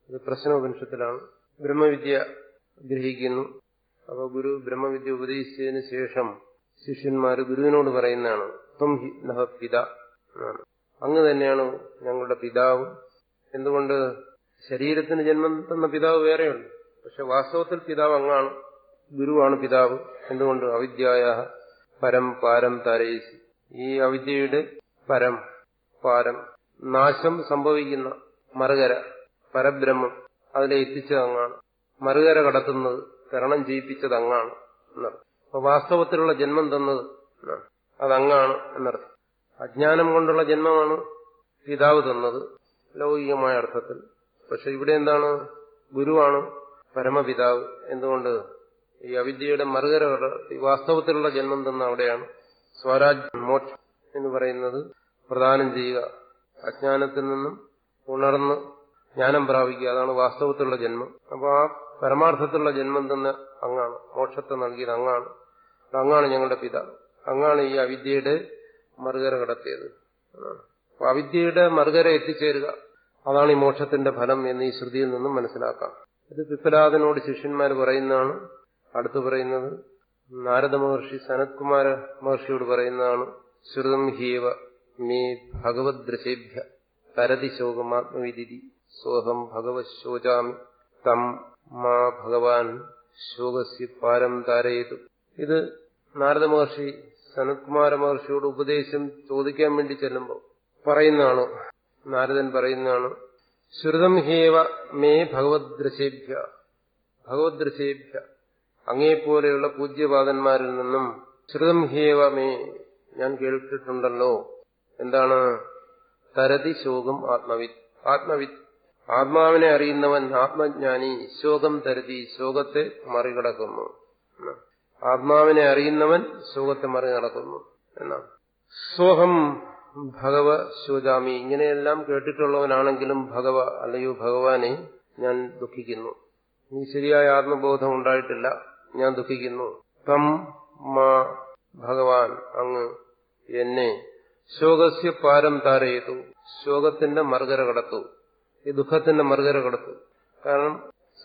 ഇത് പ്രശ്നോപനിഷത്തിലാണ് ബ്രഹ്മവിദ്യ ഗ്രഹിക്കുന്നു അപ്പോൾ ഗുരു ബ്രഹ്മവിദ്യ ഉപദേശിച്ചതിന് ശേഷം ശിഷ്യന്മാർ ഗുരുവിനോട് പറയുന്നതാണ് ത്വം ഹി നഹ പിത എന്നാണ് അങ്ങ് തന്നെയാണ് ഞങ്ങളുടെ പിതാവ് എന്തുകൊണ്ട് ശരീരത്തിന് ജന്മം തന്ന പിതാവ് വേറെയുണ്ട് പക്ഷെ വാസ്തവത്തിൽ പിതാവ് അങ്ങാണ് ഗുരുവാണ് പിതാവ് എന്തുകൊണ്ട് അവിദ്യായ പരം പാരം താരയിച്ച് ഈ അവിദ്യയുടെ പരം പാരം നാശം സംഭവിക്കുന്ന മറുകര പരബ്രഹ്മം അതിലെ എത്തിച്ചത് അങ്ങാണ് മറുകര കടത്തുന്നത് തരണം ചെയ്യിപ്പിച്ചത് അങ്ങാണ് എന്നർത്ഥം അപ്പൊ വാസ്തവത്തിലുള്ള ജന്മം തന്നത് അതങ്ങാണ് എന്നർത്ഥം അജ്ഞാനം കൊണ്ടുള്ള ജന്മമാണ് പിതാവ് തന്നത് ലൗകികമായ അർത്ഥത്തിൽ പക്ഷെ ഇവിടെ എന്താണ് ഗുരുവാണ് പരമപിതാവ് എന്തുകൊണ്ട് ഈ അവിദ്യയുടെ മറുകര ഈ വാസ്തവത്തിലുള്ള ജന്മം തന്ന അവിടെയാണ് സ്വരാജ് മോക്ഷം എന്ന് പറയുന്നത് പ്രദാനം ചെയ്യുക അജ്ഞാനത്തിൽ നിന്നും ഉണർന്ന് ജ്ഞാനം പ്രാപിക്കുക അതാണ് വാസ്തവത്തിലുള്ള ജന്മം അപ്പൊ ആ പരമാർത്ഥത്തിലുള്ള ജന്മം തന്ന അങ്ങാണ് മോക്ഷത്തെ നൽകിയത് അങ്ങാണ് അങ്ങാണ് ഞങ്ങളുടെ പിതാവ് അങ്ങാണ് ഈ അവിദ്യയുടെ മറുകര കടത്തിയത് അപ്പൊ അവിദ്യയുടെ മറുകര എത്തിച്ചേരുക അതാണ് ഈ മോക്ഷത്തിന്റെ ഫലം എന്ന് ഈ ശ്രുതിയിൽ നിന്നും മനസ്സിലാക്കാം ഇത് പിപ്പലാദനോട് ശിഷ്യന്മാർ പറയുന്നതാണ് അടുത്ത് പറയുന്നത് നാരദ മഹർഷി സനത്കുമാര മഹർഷിയോട് പറയുന്നതാണ് ശ്രുതം ഹീവ മേ ഭഗവദ്രശേഭ്യ തരതി ശോകമാത്മവിധി സോഹം ഭഗവത് ശോചാമി തം മാ ഭഗവാൻ ശോകസ്യ പാരം താരയതു ഇത് നാരദ മഹർഷി സനത്കുമാര മഹർഷിയോട് ഉപദേശം ചോദിക്കാൻ വേണ്ടി ചെല്ലുമ്പോൾ പറയുന്നതാണ് നാരദൻ പറയുന്നതാണ് ശ്രുതം ഹേവ മേ ഭഗവദ്രശേഭ്യ ഭഗവദ്രശേഭ്യ അങ്ങേപ്പോലെയുള്ള പൂജ്യപാദന്മാരിൽ നിന്നും ശ്രുതം ഹേവ മേ ഞാൻ കേട്ടിട്ടുണ്ടല്ലോ എന്താണ് തരതി ശോകം ആത്മവിത്ത് ആത്മവിത്ത് ആത്മാവിനെ അറിയുന്നവൻ ആത്മജ്ഞാനി ശോകം തരതി ശോകത്തെ മറികടക്കുന്നു ആത്മാവിനെ അറിയുന്നവൻ ശോകത്തെ മറികടക്കുന്നു എന്നാണ് സോഹം ഭഗവ ശോചാമി ഇങ്ങനെയെല്ലാം കേട്ടിട്ടുള്ളവനാണെങ്കിലും ഭഗവ അല്ലയോ ഭഗവാനെ ഞാൻ ദുഃഖിക്കുന്നു നീ ശരിയായ ആത്മബോധം ഉണ്ടായിട്ടില്ല ഞാൻ ദുഃഖിക്കുന്നു തം മാ ഭഗവാൻ അങ്ങ് എന്നെ ശോകസ്യ പാരം താരയതു ശോകത്തിന്റെ മറുകര കടത്തു ഈ ദുഃഖത്തിന്റെ മറുകര കടത്തു കാരണം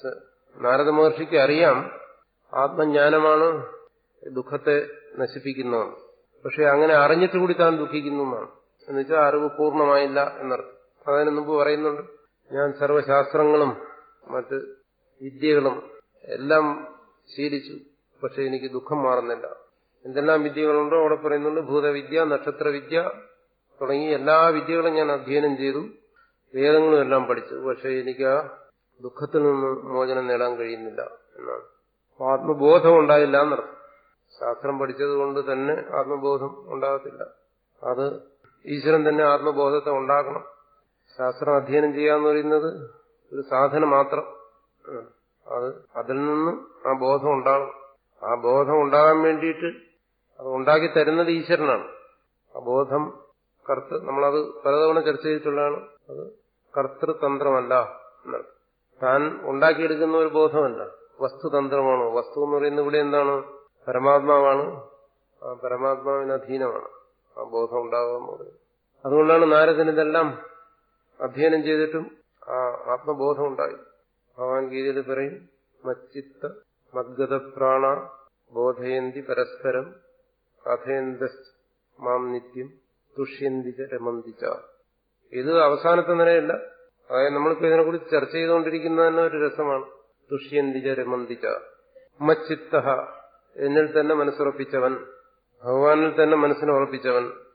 നാരദ മഹർഷിക്ക് അറിയാം ആത്മജ്ഞാനമാണ് ദുഃഖത്തെ നശിപ്പിക്കുന്നതാണ് പക്ഷെ അങ്ങനെ അറിഞ്ഞിട്ട് കൂടി താൻ ദുഃഖിക്കുന്നു എന്നാണ് എന്നുവെച്ചാൽ അറിവ് പൂർണ്ണമായില്ല എന്നർത്ഥം അതിന് മുമ്പ് പറയുന്നുണ്ട് ഞാൻ സർവശാസ്ത്രങ്ങളും മറ്റ് വിദ്യകളും എല്ലാം ശീലിച്ചു പക്ഷെ എനിക്ക് ദുഃഖം മാറുന്നില്ല എന്തെല്ലാം വിദ്യകളുണ്ടോ അവിടെ പറയുന്നുണ്ട് ഭൂതവിദ്യ നക്ഷത്രവിദ്യ തുടങ്ങി എല്ലാ വിദ്യകളും ഞാൻ അധ്യയനം ചെയ്തു വേദങ്ങളും എല്ലാം പഠിച്ചു പക്ഷെ എനിക്ക് ആ ദുഃഖത്തിൽ നിന്ന് മോചനം നേടാൻ കഴിയുന്നില്ല എന്നാണ് ആത്മബോധം ഉണ്ടായില്ല എന്നർത്ഥം ശാസ്ത്രം പഠിച്ചത് കൊണ്ട് തന്നെ ആത്മബോധം ഉണ്ടാകത്തില്ല അത് ഈശ്വരൻ തന്നെ ആത്മബോധത്തെ ഉണ്ടാക്കണം ശാസ്ത്രം അധ്യയനം ചെയ്യാന്ന് പറയുന്നത് ഒരു സാധന മാത്രം അത് അതിൽ നിന്ന് ആ ബോധം ഉണ്ടാകണം ആ ബോധം ഉണ്ടാകാൻ വേണ്ടിയിട്ട് അത് ഉണ്ടാക്കി തരുന്നത് ഈശ്വരനാണ് ആ ബോധം കർത്ത നമ്മളത് പലതവണ ചർച്ച ചെയ്തിട്ടുള്ളതാണ് അത് കർത്തൃതന്ത്രമല്ല എന്നർത്ഥം താൻ ഉണ്ടാക്കിയെടുക്കുന്ന ഒരു ബോധമല്ല വസ്തുതന്ത്രമാണ് വസ്തു എന്ന് പറയുന്നത് ഇവിടെ എന്താണ് പരമാത്മാവാണ് ആ പരമാത്മാവിന് അധീനമാണ് ആ ബോധം ഉണ്ടാകുക അതുകൊണ്ടാണ് നാരദൻ ഇതെല്ലാം അധ്യയനം ചെയ്തിട്ടും ആ ആത്മബോധം ഉണ്ടായി ഭഗവാൻ ഗീതയിൽ പറയും മച്ചിത്ത മദ്ഗത പ്രാണ ബോധയന്തി പരസ്പരം കഥയന്ത മാം നിത്യം തുഷ്യന്തിച്ച രമന്തിച്ച ഇത് അവസാനത്തെ നിലയല്ല അതായത് നമ്മളിപ്പോ ഇതിനെക്കുറിച്ച് ചർച്ച ചെയ്തുകൊണ്ടിരിക്കുന്ന തന്നെ ഒരു രസമാണ് തുഷ്യന്തിച്ച രമന്തിച്ച മച്ചിത്ത എന്നിൽ തന്നെ മനസ്സുറപ്പിച്ചവൻ ഭഗവാനിൽ തന്നെ മനസ്സിനെ ഉറപ്പിച്ചവൻ